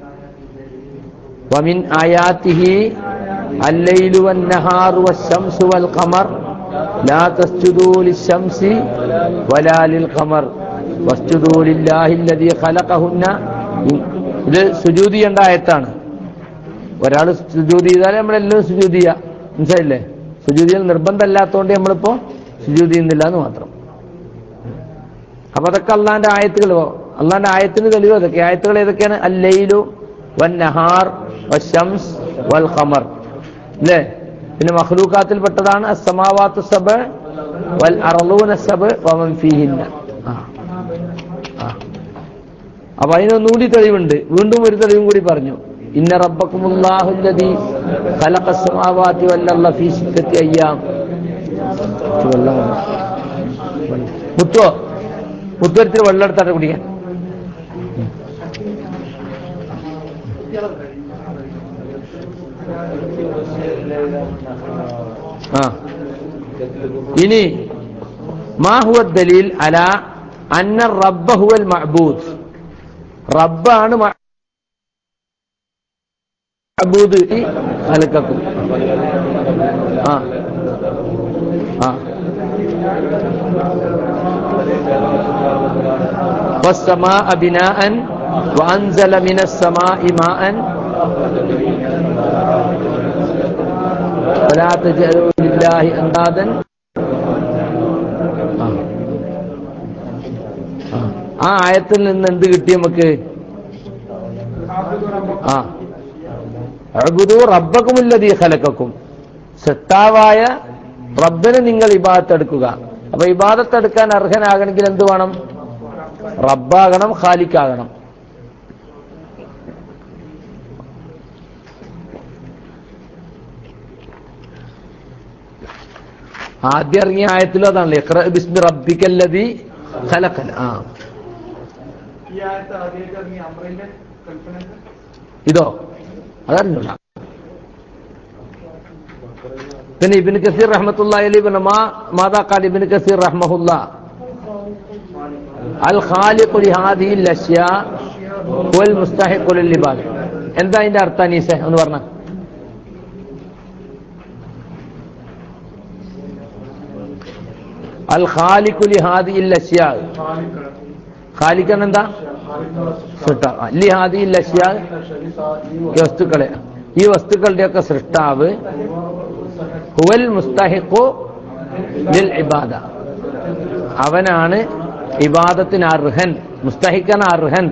ومن آياته الليل والنهار والشمس والقمر لا تسجدوا للشمس ولا للقمر واسجدوا لله الذي خلقهن ഇത് സുജൂതി എന്ന ആയത്താണ് ഒരാൾ സുജൂതി ചെയ്താൽ നമ്മളെല്ലാം സുജൂതി ചെയ്യാം മനസ്സിലായില്ലേ സുജൂതി ചെയ്യൽ നിർബന്ധമല്ലാത്തതുകൊണ്ട് നമ്മളിപ്പോ സുജൂതി ചെയ്യുന്നില്ല എന്ന് മാത്രം അപ്പൊ അതൊക്കെ അള്ളാന്റെ ആയത്തുകൾ അള്ളാന്റെ ആയത്തിന് തെളിവ് അതൊക്കെ ആയത്തുകൾ ഏതൊക്കെയാണ് അല്ലയിലു വൻ നഹാർ വശംസ് വൽ ഖമർ അല്ലേ പിന്നെ മഖ്ലൂക്കാത്തിൽ പെട്ടതാണ് അസമാവാത്തു സബ് വൽ അറലൂന സബ് വമൻ ഫീഹിന്ന ആ ആ അപ്പൊ അതിനൊന്നുകൂടി തെളിവുണ്ട് വീണ്ടും ഒരു തെളിവും കൂടി പറഞ്ഞു ഇന്ന റബ്ബക്കുമുല്ലാഹുല്ലദീ ഖലഖ അസ്സമാവാതി വൽ ഫീ സിത്തത്തി അയ്യാം ഇത് വെള്ളം വന്നു. മുത്തുവോ മുത്തുവരത്തിൽ വെള്ളം എടുത്താട്ടെ കുടിക്കാൻ ആ ഇനി മാഹുവ ദലീൽ അല അന്ന റബ്ബ ഹുവൽ മഅബൂദ് റബ്ബാണ് മഅബൂദ് ഈ ഹലക്കും ആ ആ والسماء بناء وأنزل من السماء ماء ولا تجعلوا لله أندادا ആ. ആ. ആ ആയത്തിൽ നിന്ന് എന്ത് കിട്ടി നമുക്ക് ആ അഴുകുതു റബ്ബക്കുമുല്ലതീ ഖലക്കക്കും സത്താവായ റബ്ബിന് നിങ്ങൾ ഇബാദത്തെടുക്കുക അപ്പൊ ഇബാദത്തെടുക്കാൻ അർഹനാകണമെങ്കിൽ എന്ത് വേണം റബ്ബാകണം ഖാലിക്കാകണം ആദ്യം ഇറങ്ങിയ ആയത്തിലും അതാണല്ലോ ഇഖ്റ ബിസ്മി റബ്ബിക്കല്ലതി ഖലഖൽ ആ ഈ ആയത്ത് ആദ്യമായിട്ട് ഇറങ്ങിയ അമ്രയിലെ കൽപ്പന ഇതോ അതറിഞ്ഞൂടാ പിന്നെ ഇബിന് കസീർ റഹ്മത്തുള്ള അലി പിന്നെ മാ മാതാ കാൽ ഇബിന് കസീർ റഹ്മഹുല്ല അൽ ഖാലിഖു ലിഹാദിഹി അഷ്യാ വൽ മുസ്തഹിഖു ലിൽ ഇബാദ എന്താ അതിന്റെ അർത്ഥം അനീസെ ഒന്ന് പറഞ്ഞ അൽ ഖാലിഖു ലിഹാദിഹി അഷ്യാ ഖാലിഖൻ എന്താ സൃഷ്ടാവ് ലിഹാദിഹി അഷ്യാ ഈ വസ്തുക്കളെ ഈ വസ്തുക്കളുടെയൊക്കെ സൃഷ്ടാവ് ഹുവൽ മുസ്തഹിഖു ലിൽ ഇബാദ അവനാണ് ഇബാദത്തിന് അർഹൻ മുസ്തഹിക്കൻ അർഹൻ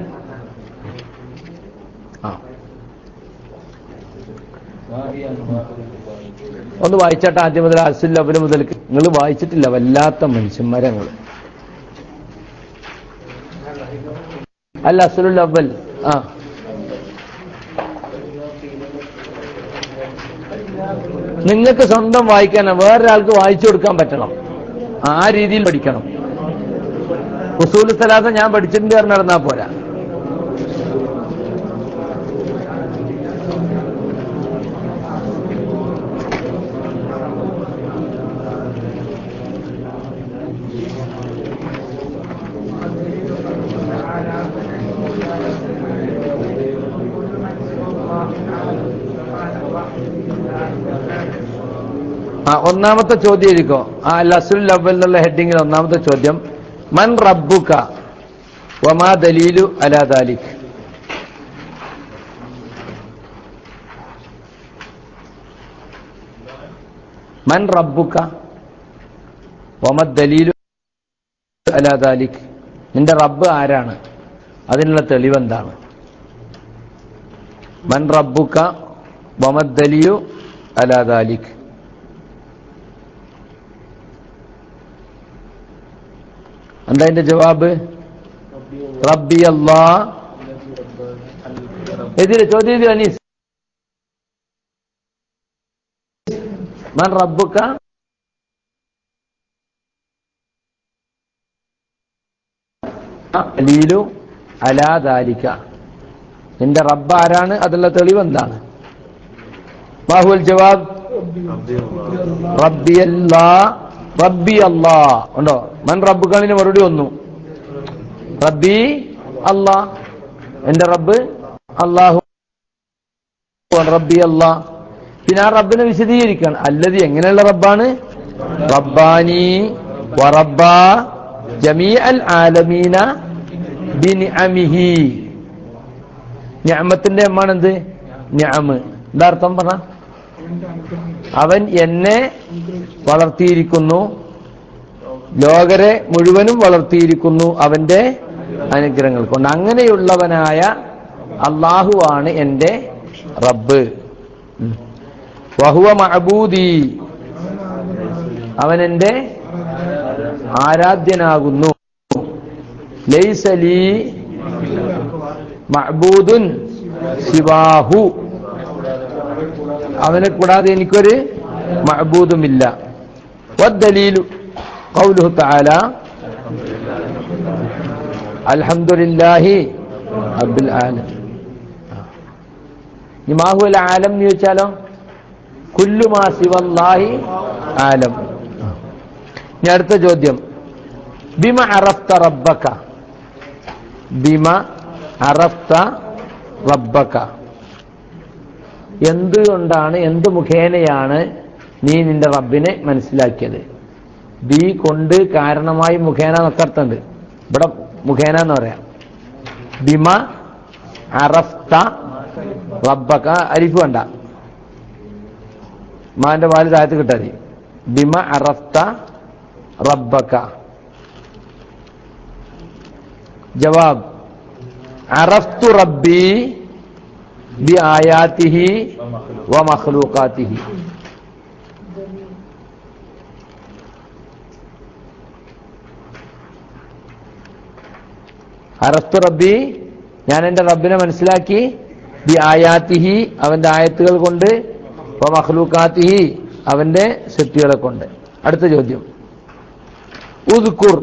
ആ ഒന്ന് വായിച്ചാട്ടെ ആദ്യം മുതൽ അസുൽ അവല് മുതൽ നിങ്ങൾ വായിച്ചിട്ടില്ല വല്ലാത്ത മനുഷ്യന്മാരെ നിങ്ങൾ അല്ല അസുലുൽ അവൽ ആ നിങ്ങൾക്ക് സ്വന്തം വായിക്കാൻ വേറൊരാൾക്ക് വായിച്ചു കൊടുക്കാൻ പറ്റണം ആ രീതിയിൽ പഠിക്കണം ഉസൂൽ സ്ഥലാത്ത ഞാൻ പഠിച്ചിട്ടുണ്ട് പറഞ്ഞ് നടന്നാ പോരാ ആ ഒന്നാമത്തെ ചോദ്യം എഴുതിക്കോ ആ ലസുൽ അവൽ എന്നുള്ള ഹെഡിങ്ങിൽ ഒന്നാമത്തെ ചോദ്യം മൻ റബ്ബുക വമാ ദലീലു അലാ ദാലിക് മൻ റബ്ബുക വമ ദലീലു അലാ ദാലിക് നിന്റെ റബ്ബ് ആരാണ് അതിനുള്ള തെളിവെന്താണ് മൻ റബ്ബുക വമ ദലിയു അലാ ദാലിക് എന്താ അതിന്റെ ജവാബ് റബ്ബി അല്ലാ എതിര് ചോദ്യം എഴുതി അനീസ് മൻ റബ്ബുക ലീലു അലാ ദാലിക നിന്റെ റബ്ബ് ആരാണ് അതിനുള്ള തെളിവ് എന്താണ് ബാഹുൽ ജവാബ് റബ്ബി അല്ലാ റബ്ബി അല്ലാ ഉണ്ടോ മൻ റബ്ബുകളിന് മറുപടി വന്നു റബ്ബി അല്ലാ എന്റെ റബ്ബ് അള്ളാഹു റബ്ബി അല്ലാ പിന്നെ ആ റബ്ബിനെ വിശദീകരിക്കണം അല്ലത് എങ്ങനെയുള്ള റബ്ബാണ് റബ്ബാനി വറബ്ബ ജമീ അൽ ആലമീന ബിനിഅമിഹി ഞാമത്തിന്റെ എമ്മാണ് എന്ത് ഞാമ് എന്താ അർത്ഥം പറഞ്ഞ അവൻ എന്നെ വളർത്തിയിരിക്കുന്നു ലോകരെ മുഴുവനും വളർത്തിയിരിക്കുന്നു അവന്റെ അനുഗ്രഹങ്ങൾ കൊണ്ട് അങ്ങനെയുള്ളവനായ അള്ളാഹുവാണ് എന്റെ റബ്ബ് ഉം. വഹുവ മഅബൂദി അവൻ എന്റെ ആരാധ്യനാകുന്നു ലൈസലി മഅബൂദുൻ ശിവാഹു അവനെ കൂടാതെ എനിക്കൊരു മഅബൂദുമില്ല വദ്ദലീലു ഖൗലുഹു തആല അൽഹംദുലില്ലാഹി റബ്ബിൽ ആലം ഇനി മാഹുൽ ആലം എന്ന് ചോദിച്ചാലോ കുല്ലു മാ സിവല്ലാഹി ആലം ഇനി അടുത്ത ചോദ്യം ബിമ അറഫ്ത റബ്ബക ബിമ അറഫ്ത റബ്ബക എന്തുകൊണ്ടാണ് എന്ത് മുഖേനയാണ് നീ നിന്റെ റബ്ബിനെ മനസ്സിലാക്കിയത് ബി കൊണ്ട് കാരണമായി മുഖേന എന്നൊക്കെ അർത്ഥമുണ്ട് ഇവിടെ മുഖേന എന്ന് പറയാം ബിമ അറഫ്ത റബ്ബക അരിഫ് വേണ്ട മാന്റെ വാല് താഴത്ത് കിട്ടാ മതി ബിമ അറഫ്ത റബ്ബക ജവാബ് അറഫ്തു റബ്ബി ബി ആയാത്തിഹി വ മഖ്ലൂഖാത്തിഹി അറഫ്തു റബ്ബി ഞാൻ എൻ്റെ റബ്ബിനെ മനസ്സിലാക്കി ബി ആയാത്തിഹി അവന്റെ ആയത്തുകൾ കൊണ്ട് വ മഖ്ലൂഖാത്തിഹി അവന്റെ സൃഷ്ടികളെ കൊണ്ട് അടുത്ത ചോദ്യം ഉദ്കുർ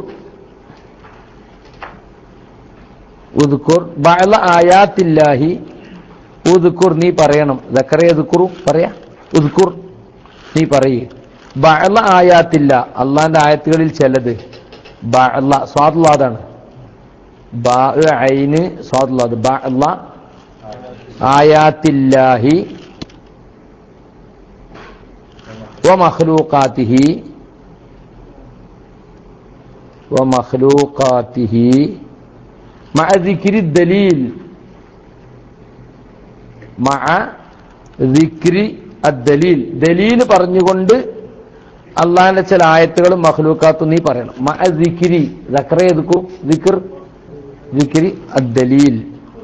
ഉദ്കുർ ബഅല ആയാത്തില്ലാഹി ഉദ്കുർ നീ പറയണം ദക്കറേ ഉദ്കുറു പറയാ ഉദ്കുർ നീ പറയ് ബഅല ആയാത്തില്ല അള്ളാന്റെ ആയത്തുകളിൽ ചിലത് ബഅല സ്വാദുള്ളതാണ് ബാ ഐന് സ്വാദുള്ളത് ബഅല ആയാത്തില്ലാഹി ومخلوقاته ومخلوقاته مع ذكر الدليل مع ذكر الدليل ദലീൽ പറഞ്ഞുകൊണ്ട് അള്ളാഹിന്റെ ചില ആയത്തുകളും മഖ്ലൂക്കാത്തും നീ പറയണം മഅ ദിക്രി ദക്ര എതുക്കു ദിക്ർ ദിക്രി അദ്ദലീൽ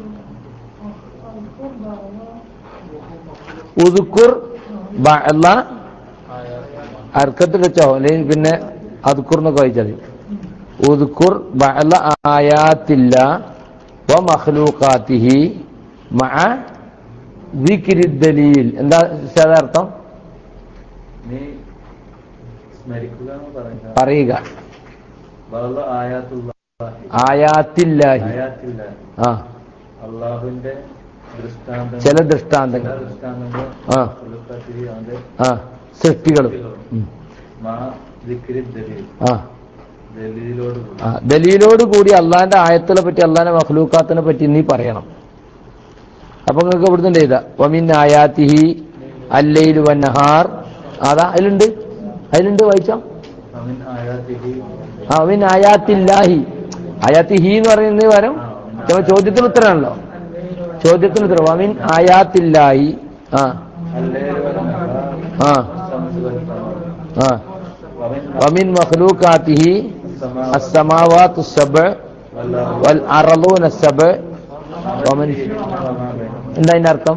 ഉദുക്കുർ ബഅല അർക്കത്ത് വെച്ചോ അല്ലെങ്കിൽ പിന്നെ അതുക്കുർ എന്നൊക്കെ വായിച്ചാൽ ഉദ്കുർ ബഅല ആയാത്തില്ല വ മഖ്ലൂഖാത്തിഹി മഅ ദിക്രി ദലീൽ എന്താ ഉസ്താദേ അർത്ഥം നീ സ്മരിക്കുക എന്ന് പറയുക പറയുക വളരെ ആയാത്തുള്ള ആയാത്തില്ലാഹി ആയാത്തില്ല ആ അള്ളാഹുവിന്റെ ദൃഷ്ടാന്തം ചില ദൃഷ്ടാന്തങ്ങൾ ദൃഷ്ടാന്തങ്ങൾ ആ. ഉൾപ്പെടുത്തി അവന്റെ ആ സൃഷ്ടികളും ഉം. മാ ദിക്രി ദലീൽ ആ ദലീലോട് കൂടി ആ ദലീലോട് കൂടി അള്ളാന്റെ ആയത്തിനെ പറ്റി അള്ളാന്റെ മഖ്ലൂക്കാത്തിനെ പറ്റി നീ പറയണം അപ്പൊ നിങ്ങൾക്ക് ഇവിടുന്ന് എഴുതാ വമിൻ ആയാത്തിഹി അല്ലൈലു വന്നഹാർ അതാ അതിലുണ്ട് അതിലുണ്ട് വായിച്ചോ അമിൻ ആയാത്തിഹി ആ വമിൻ ആയാത്തില്ലാഹി ആയാത്തിഹി എന്ന് പറയുന്നത് വരം നമ്മ ചോദ്യത്തിന് ഉത്തരമാണല്ലോ ചോദ്യത്തിന് ഉത്തരം വമിൻ ആയാത്തില്ലാഹി ആ അല്ലേൽ വന്നഹാർ ആ ശംസ് വൽ ഖമർ. ആ വമിൻ വമിൻ മഖ്ലൂക്കാത്തിഹി السماوات അസ്സമാവാത്തു സബ് والأرض വൽ അറളൂന സബ് വമൻ وما بينهما. എന്താ അതിന്റെ അർത്ഥം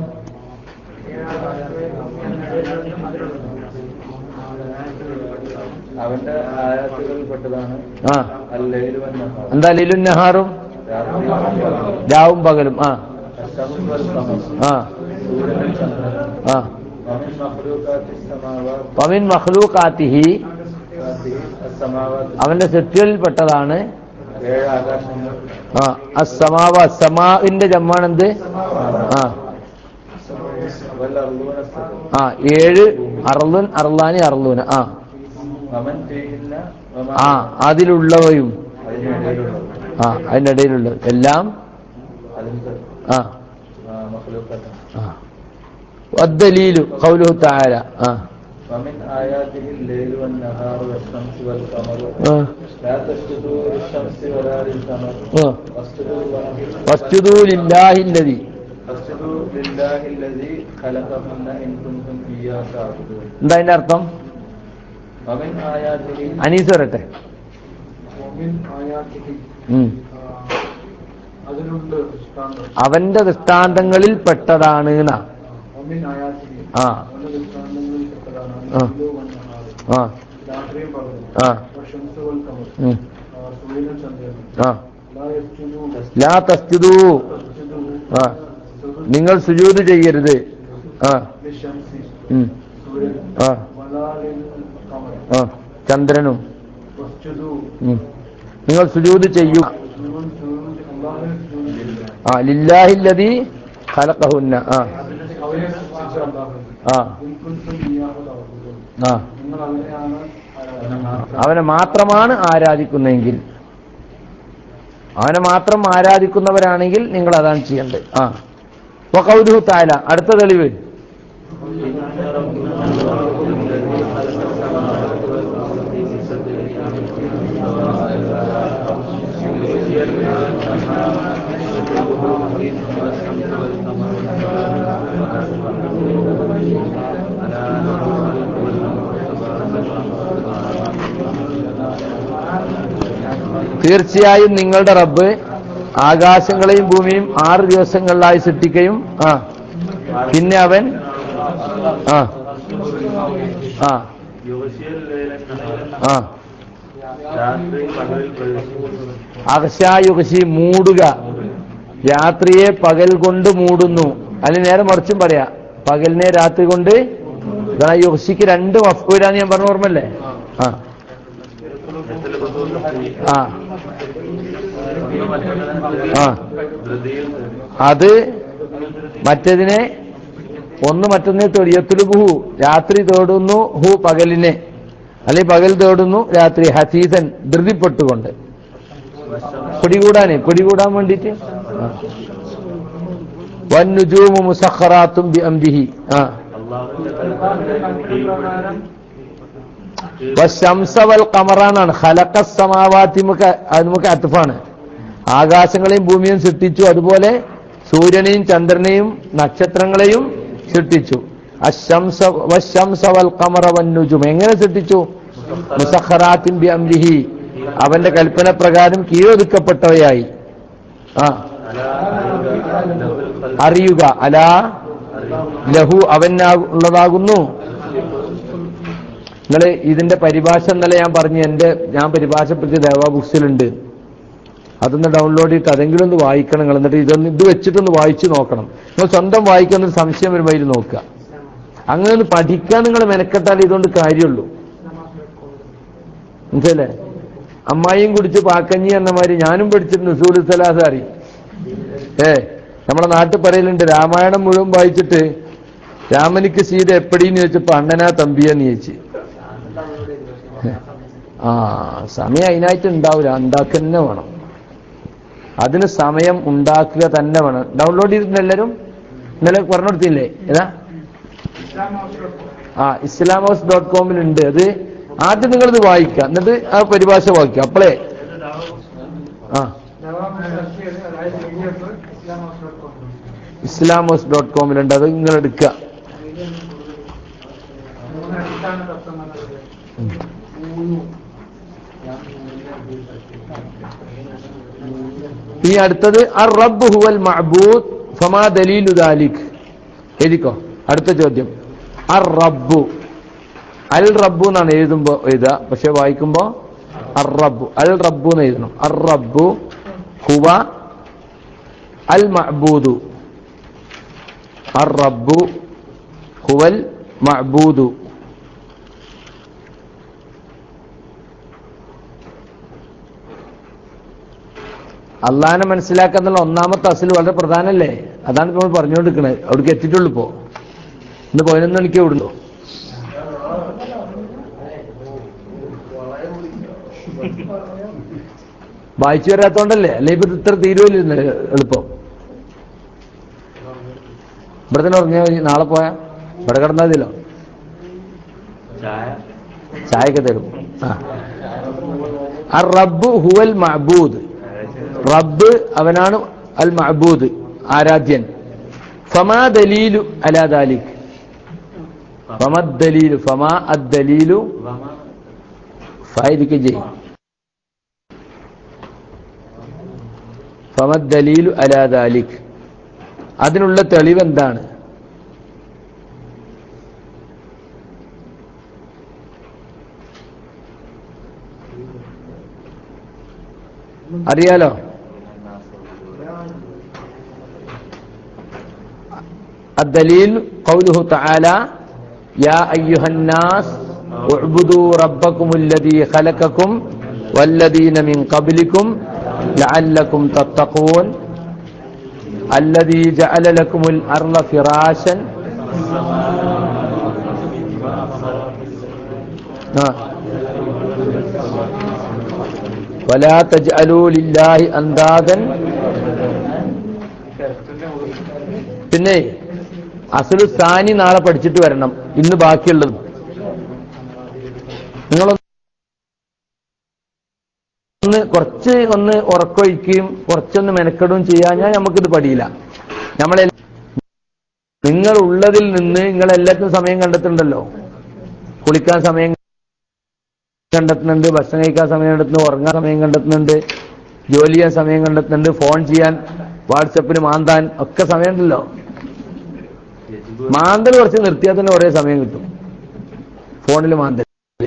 അവന്റെ ആയാത്തുകളിൽപ്പെട്ടതാണ് ആ അല്ലേൽ വന്നഹാർ എന്താ ലിലുൻ നഹാറും രാത്രി രാവും പകലും ആ الشمس والقمر ആ സൂര്യനും ചന്ദ്രനും ആ ومن مخلوقات السماوات വമിൻ മഖ്ലൂഖാത്തിഹി السماوات അവന്റെ സൃഷ്ടികളിൽപ്പെട്ടതാണ് ഏഴ് ആകാശങ്ങൾ ആ അസ്സമാവ സമാവിന്റെ ജമ്മാണെന്ത് ആ والأرضون السبع ആ ഏഴ് അറളുൻ അറളാനി അറളൂന ആ ومن فيهن وما ആ അതിലുള്ളവയും അതിനിടയിലുള്ളത് ആ അതിനിടയിലുള്ളത് എല്ലാം അതിന്റെ ആ ആ, മഖ്ലൂഖാത്ത് ആ വദ്ദലീലു ഖൗലുഹു തആല ആ ومن آياته الليل والنهار والشمس والقمر ആ لا تسجدوا للشمس ولا للقمر ആ واسجدوا لله വസ്തുദൂ ലില്ലാഹില്ലദി فاسجدوا لله الذي خلقهن إن كنتم إياه تعبدون എന്താ അതിന്റെ അർത്ഥം ومن آياته അനീസ് വരട്ടെ ومن آياته ഉം. ആ, അതിലുണ്ട് ദൃഷ്ടാന്തം അവന്റെ ദൃഷ്ടാന്തങ്ങളിൽ പെട്ടതാണ് എന്നാ. ഒമിൻ ആയാസിനി ആ അവന്റെ ദൃഷ്ടാന്തങ്ങളിൽ പെട്ടതാണ് ആ. ഇതിലോ വന്നഹാറ്. ആ രാത്രിയും പകലും ആ ഷംസുവൽ കമർ ഉം. ആ, സൂര്യനും ചന്ദ്രനും ആ ലാ യസ്ജുദു ലാ തസ്ജുദൂ തസ്ജുദു ആ സുജു നിങ്ങൾ സുജൂദ് ചെയ്യരുത് ആ ലിശംസി ഉം. സൂര്യൻ ആ വലാ ലിൽ കമർ ആ ചന്ദ്രനും വസ്ജുദു ഉം. നിങ്ങൾ സുജൂദ് ചെയ്യൂ സുജൂദ് സുജൂദ് അല്ലാഹുവിനെ സുജൂദ് ചെയ്യുക. ആ ലില്ലാഹില്ലദീ ഖലഖഹുന്ന ആ അവനെ സൃഷ്ടിച്ച അല്ലാഹുവിനെ ആ ഇൻ കുൻതും ഇയ്യാഹു തഅബുദൂൻ. ആ നിങ്ങൾ അവനെയാണ് ആരാധന അവനെ മാത്രമാണ് ആരാധിക്കുന്നതെങ്കിൽ അവനെ മാത്രം ആരാധിക്കുന്നവരാണെങ്കിൽ നിങ്ങൾ അതാണ് ചെയ്യേണ്ടത് ആ വഖൗലുഹു തആല അടുത്ത തെളിവ് തീർച്ചയായും നിങ്ങളുടെ റബ്ബ് ആകാശങ്ങളെയും ഭൂമിയും ആറ് ദിവസങ്ങളിലായി സൃഷ്ടിക്കുകയും ആ പിന്നെ അവൻ ആ ആ ആ രാത്രി പകലിൽ പ്രവേശിക്കുന്നു അകശായുകശി മൂടുക രാത്രിയെ പകൽ കൊണ്ട് മൂടുന്നു അല്ലെങ്കിൽ നേരെ മറിച്ചും പറയാ പകലിനെ രാത്രി കൊണ്ട് ഇതാണ് യുഹസിക്ക് രണ്ട് മഫ്കൂരാന്ന് ഞാൻ പറഞ്ഞ ഓർമ്മല്ലേ ആ ആ ആ അത് മറ്റതിനെ ഒന്ന് മറ്റൊന്നിനെ തേടി യത്തുലുബുഹു രാത്രി തേടുന്നു ഹു പകലിനെ അല്ലെങ്കിൽ പകൽ തേടുന്നു രാത്രി ഹസീസൻ ധൃതിപ്പെട്ടുകൊണ്ട് പിടികൂടാനേ പിടികൂടാൻ വേണ്ടിയിട്ട് വന്നുജൂമു മുസഖറാത്തും ബി അംരിഹി ആ വശംസ വൽ ഖമറാനാണ് ഖലഖ സമാവാത്തി നമുക്ക് അത് നമുക്ക് അത്തുഫാണ് ആകാശങ്ങളെയും ഭൂമിയും സൃഷ്ടിച്ചു അതുപോലെ സൂര്യനെയും ചന്ദ്രനെയും നക്ഷത്രങ്ങളെയും സൃഷ്ടിച്ചു അശംസ വശംസ വൽ ഖമറ വന്നുജും എങ്ങനെ സൃഷ്ടിച്ചു മുസഖറാത്തിൻ ബി അംരിഹി അവന്റെ കൽപ്പന പ്രകാരം കീഴൊതുക്കപ്പെട്ടവയായി ആ അറിയുക അലാ ലഹു അവനുള്ളതാകുന്നു നിങ്ങൾ ഇതിന്റെ പരിഭാഷ ഇന്നലെ ഞാൻ പറഞ്ഞു എന്റെ ഞാൻ പരിഭാഷപ്പെടുത്തിയ ദേവാ ബുക്സിലുണ്ട് അതൊന്ന് ഡൗൺലോഡ് ചെയ്തിട്ട് അതെങ്കിലും ഒന്ന് വായിക്കണം നിങ്ങൾ എന്നിട്ട് ഇതൊന്ന് ഇത് വെച്ചിട്ടൊന്ന് വായിച്ചു നോക്കണം നിങ്ങൾ സ്വന്തം വായിക്കുന്ന ഒരു സംശയം വരുമ്പോൾ ഇത് നോക്കുക അങ്ങനെ ഒന്ന് പഠിക്കാൻ നിങ്ങൾ മെനക്കെട്ടാൽ ഇതുകൊണ്ട് കാര്യമുള്ളൂ മനസ്സിലേ അമ്മായിയും കുടിച്ച് പാക്കഞ്ഞി എന്ന മാതിരി ഞാനും പഠിച്ചിട്ടുണ്ട് സൂല് സലാസ് അറിയും ഏ നമ്മുടെ നാട്ടിൽ പറയലുണ്ട് രാമായണം മുഴുവൻ വായിച്ചിട്ട് രാമനിക്ക് സീത എപ്പടിന്ന് ചോദിച്ചപ്പോ അണ്ണനാ തമ്പിയെന്ന് ചോദിച്ചു ആ സമയം അതിനായിട്ട് ഉണ്ടാവില്ല ഉണ്ടാക്കുക തന്നെ വേണം അതിന് സമയം ഉണ്ടാക്കുക തന്നെ വേണം ഡൗൺലോഡ് ചെയ്തിട്ടുണ്ട് എല്ലാവരും ഇന്നലെ പറഞ്ഞെടുത്തില്ലേ ഏതാ ആ ഇസ്ലാം ഹൗസ് ഡോട്ട് കോമിൽ ഉണ്ട് അത് ആദ്യം നിങ്ങളിത് വായിക്കുക എന്നിട്ട് ആ പരിഭാഷ വായിക്കുക അപ്പോളേ ആ അതായത് PDF Islam house dot com. Islam house dot കോമിലുണ്ട് അത് നിങ്ങൾ എടുക്കുക മൂന്ന് അടിസ്ഥാന തത്വങ്ങളുണ്ട് ഇനി അടുത്തത് അർ റബ്ബ് ഹുവൽ മഅബൂദ് ഫമാ ദലീലു ദാലിക് എഴുതിക്കോ അടുത്ത ചോദ്യം അർ റബ്ബു അൽ റബ്ബു എന്നാണ് എഴുതുമ്പോ എഴുതുക പക്ഷെ വായിക്കുമ്പോ അർ റബ്ബു അൽ റബ്ബു എന്ന് എഴുതണം അർ റബ്ബു ഹുവ അൽ മഅബൂദു അർ റബ്ബു ഹുവൽ മഅബൂദു അള്ളാഹിനെ മനസ്സിലാക്കുക എന്നുള്ള ഒന്നാമത്തെ അസിൽ വളരെ പ്രധാനമല്ലേ അതാണ് ഇപ്പോൾ നമ്മൾ പറഞ്ഞുകൊണ്ടിരിക്കുന്നത് അവിടേക്ക് എത്തിയിട്ടുള്ളൂ ഇപ്പോ ഇന്ന് പതിനൊന്ന് മണിക്കേ വിടുള്ളൂ വായിച്ചു വരാത്തോണ്ടല്ലേ അല്ലെ ഇപ്പൊ ഇത് ഇത്ര തീരുവല്ലോ എളുപ്പം ഇവിടെ തന്നെ ഉറങ്ങിയാൽ മതി നാളെ പോയാ ഇവിടെ കിടന്നാൽ മതിയല്ലോ ചായ ചായക്ക് തരും ആ അർ റബ്ബ് ഹുവൽ മഅബൂദ് റബ്ബ് അവനാണ് അൽ മഅബൂദ് ആരാധ്യൻ ഫമാ ദലീലു അലാ ദാലിക് ഫമ ദലീലു ഫമാ അദ്ദലീലു ഫായിരിക്കും ചെയ്യും ഫമ ദലീലു അലാ ദാലിക് അതിനുള്ള തെളിവ് എന്താണ് അറിയാലോ الدليل قوله تعالى يا أيها الناس اعبدوا ربكم الذي خلقكم والذين من قبلكم لعلكم تتقون الذي جعل لكم الأرض فراشا آه. ولا تجعلوا لله أندادا പിന്നെ അസലു സാനി നാളെ പഠിച്ചിട്ട് വരണം ഇന്ന് ബാക്കിയുള്ളത് നിങ്ങളൊന്ന് കുറച്ച് ഒന്ന് ഉറക്കൊഴിക്കുകയും കുറച്ചൊന്ന് മെനക്കെടുകയും ചെയ്യാഞ്ഞാൽ നമുക്കിത് പഠിയില്ല നമ്മളെ നിങ്ങൾ ഉള്ളതിൽ നിന്ന് നിങ്ങൾ എല്ലാത്തിനും സമയം കണ്ടെത്തുന്നുണ്ടല്ലോ കുളിക്കാൻ സമയം കണ്ടെത്തുന്നുണ്ട് ഭക്ഷണം കഴിക്കാൻ സമയം കണ്ടെത്തുന്നു ഉറങ്ങാൻ സമയം കണ്ടെത്തുന്നുണ്ട് ജോലി ചെയ്യാൻ സമയം കണ്ടെത്തുന്നുണ്ട് ഫോൺ ചെയ്യാൻ വാട്സപ്പിന് മാന്താൻ ഒക്കെ സമയമുണ്ടല്ലോ മാന്തൽ കുറച്ച് നിർത്തിയാൽ തന്നെ കുറേ സമയം കിട്ടും ഫോണിൽ മാന്തൽ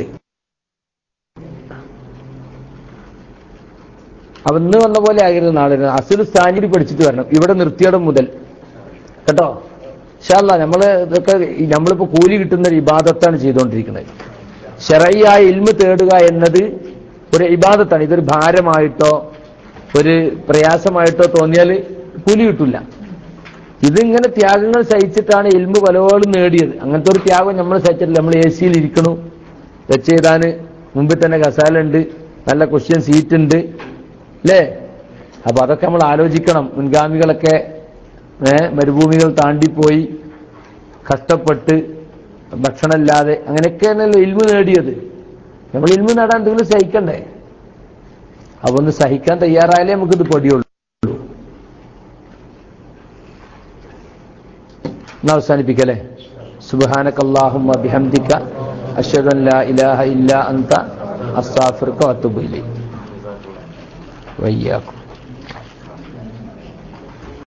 അപ്പൊ ഇന്ന് വന്ന പോലെ ആയിരുന്നു നാളെ അസുൽ സ്ഥാനിൽ പഠിച്ചിട്ട് വരണം ഇവിടെ നിർത്തിയിടം മുതൽ കേട്ടോ ഷാല്ല നമ്മള് ഇതൊക്കെ ഈ നമ്മളിപ്പോ കൂലി കിട്ടുന്ന ഒരു ഇബാദത്താണ് ചെയ്തുകൊണ്ടിരിക്കുന്നത് ഷെറയ്യായ ഇൽമ് തേടുക എന്നത് ഒരു ഇബാദത്താണ് ഇതൊരു ഭാരമായിട്ടോ ഒരു പ്രയാസമായിട്ടോ തോന്നിയാൽ കൂലി കിട്ടില്ല ഇതിങ്ങനെ ത്യാഗങ്ങൾ സഹിച്ചിട്ടാണ് ഇൽമ് പലപ്പോഴും നേടിയത് അങ്ങനത്തെ ഒരു ത്യാഗം നമ്മൾ സഹിച്ചിട്ടില്ല നമ്മൾ എ സിയിൽ ഇരിക്കണു വെച്ച് ചെയ്താന് മുമ്പിൽ തന്നെ കസാല ഉണ്ട് നല്ല ക്വസ്റ്റ്യൻ സീറ്റ് ഉണ്ട് അല്ലേ അപ്പൊ അതൊക്കെ നമ്മൾ ആലോചിക്കണം മുൻഗാമികളൊക്കെ ഏ മരുഭൂമികൾ താണ്ടിപ്പോയി കഷ്ടപ്പെട്ട് ഭക്ഷണമില്ലാതെ അങ്ങനെയൊക്കെയാണല്ലോ ഇൽമ് നേടിയത് നമ്മൾ ഇൽമ് നേടാൻ എന്തെങ്കിലും സഹിക്കണ്ടേ അപ്പൊ ഒന്ന് സഹിക്കാൻ തയ്യാറായാലേ നമുക്കിത് പൊടിയുള്ളൂ എന്നാ അവസാനിപ്പിക്കല്ലേ സുബാനക അല്ലാഹുമ്മ ബിഹംദിക അഷ്ഹദു അൻ ലാ ഇലാഹ ഇല്ലാ അൻത അസ്താഗ്ഫിറുക വഅത്തുബു ഇലൈക് വയ്യാക്കും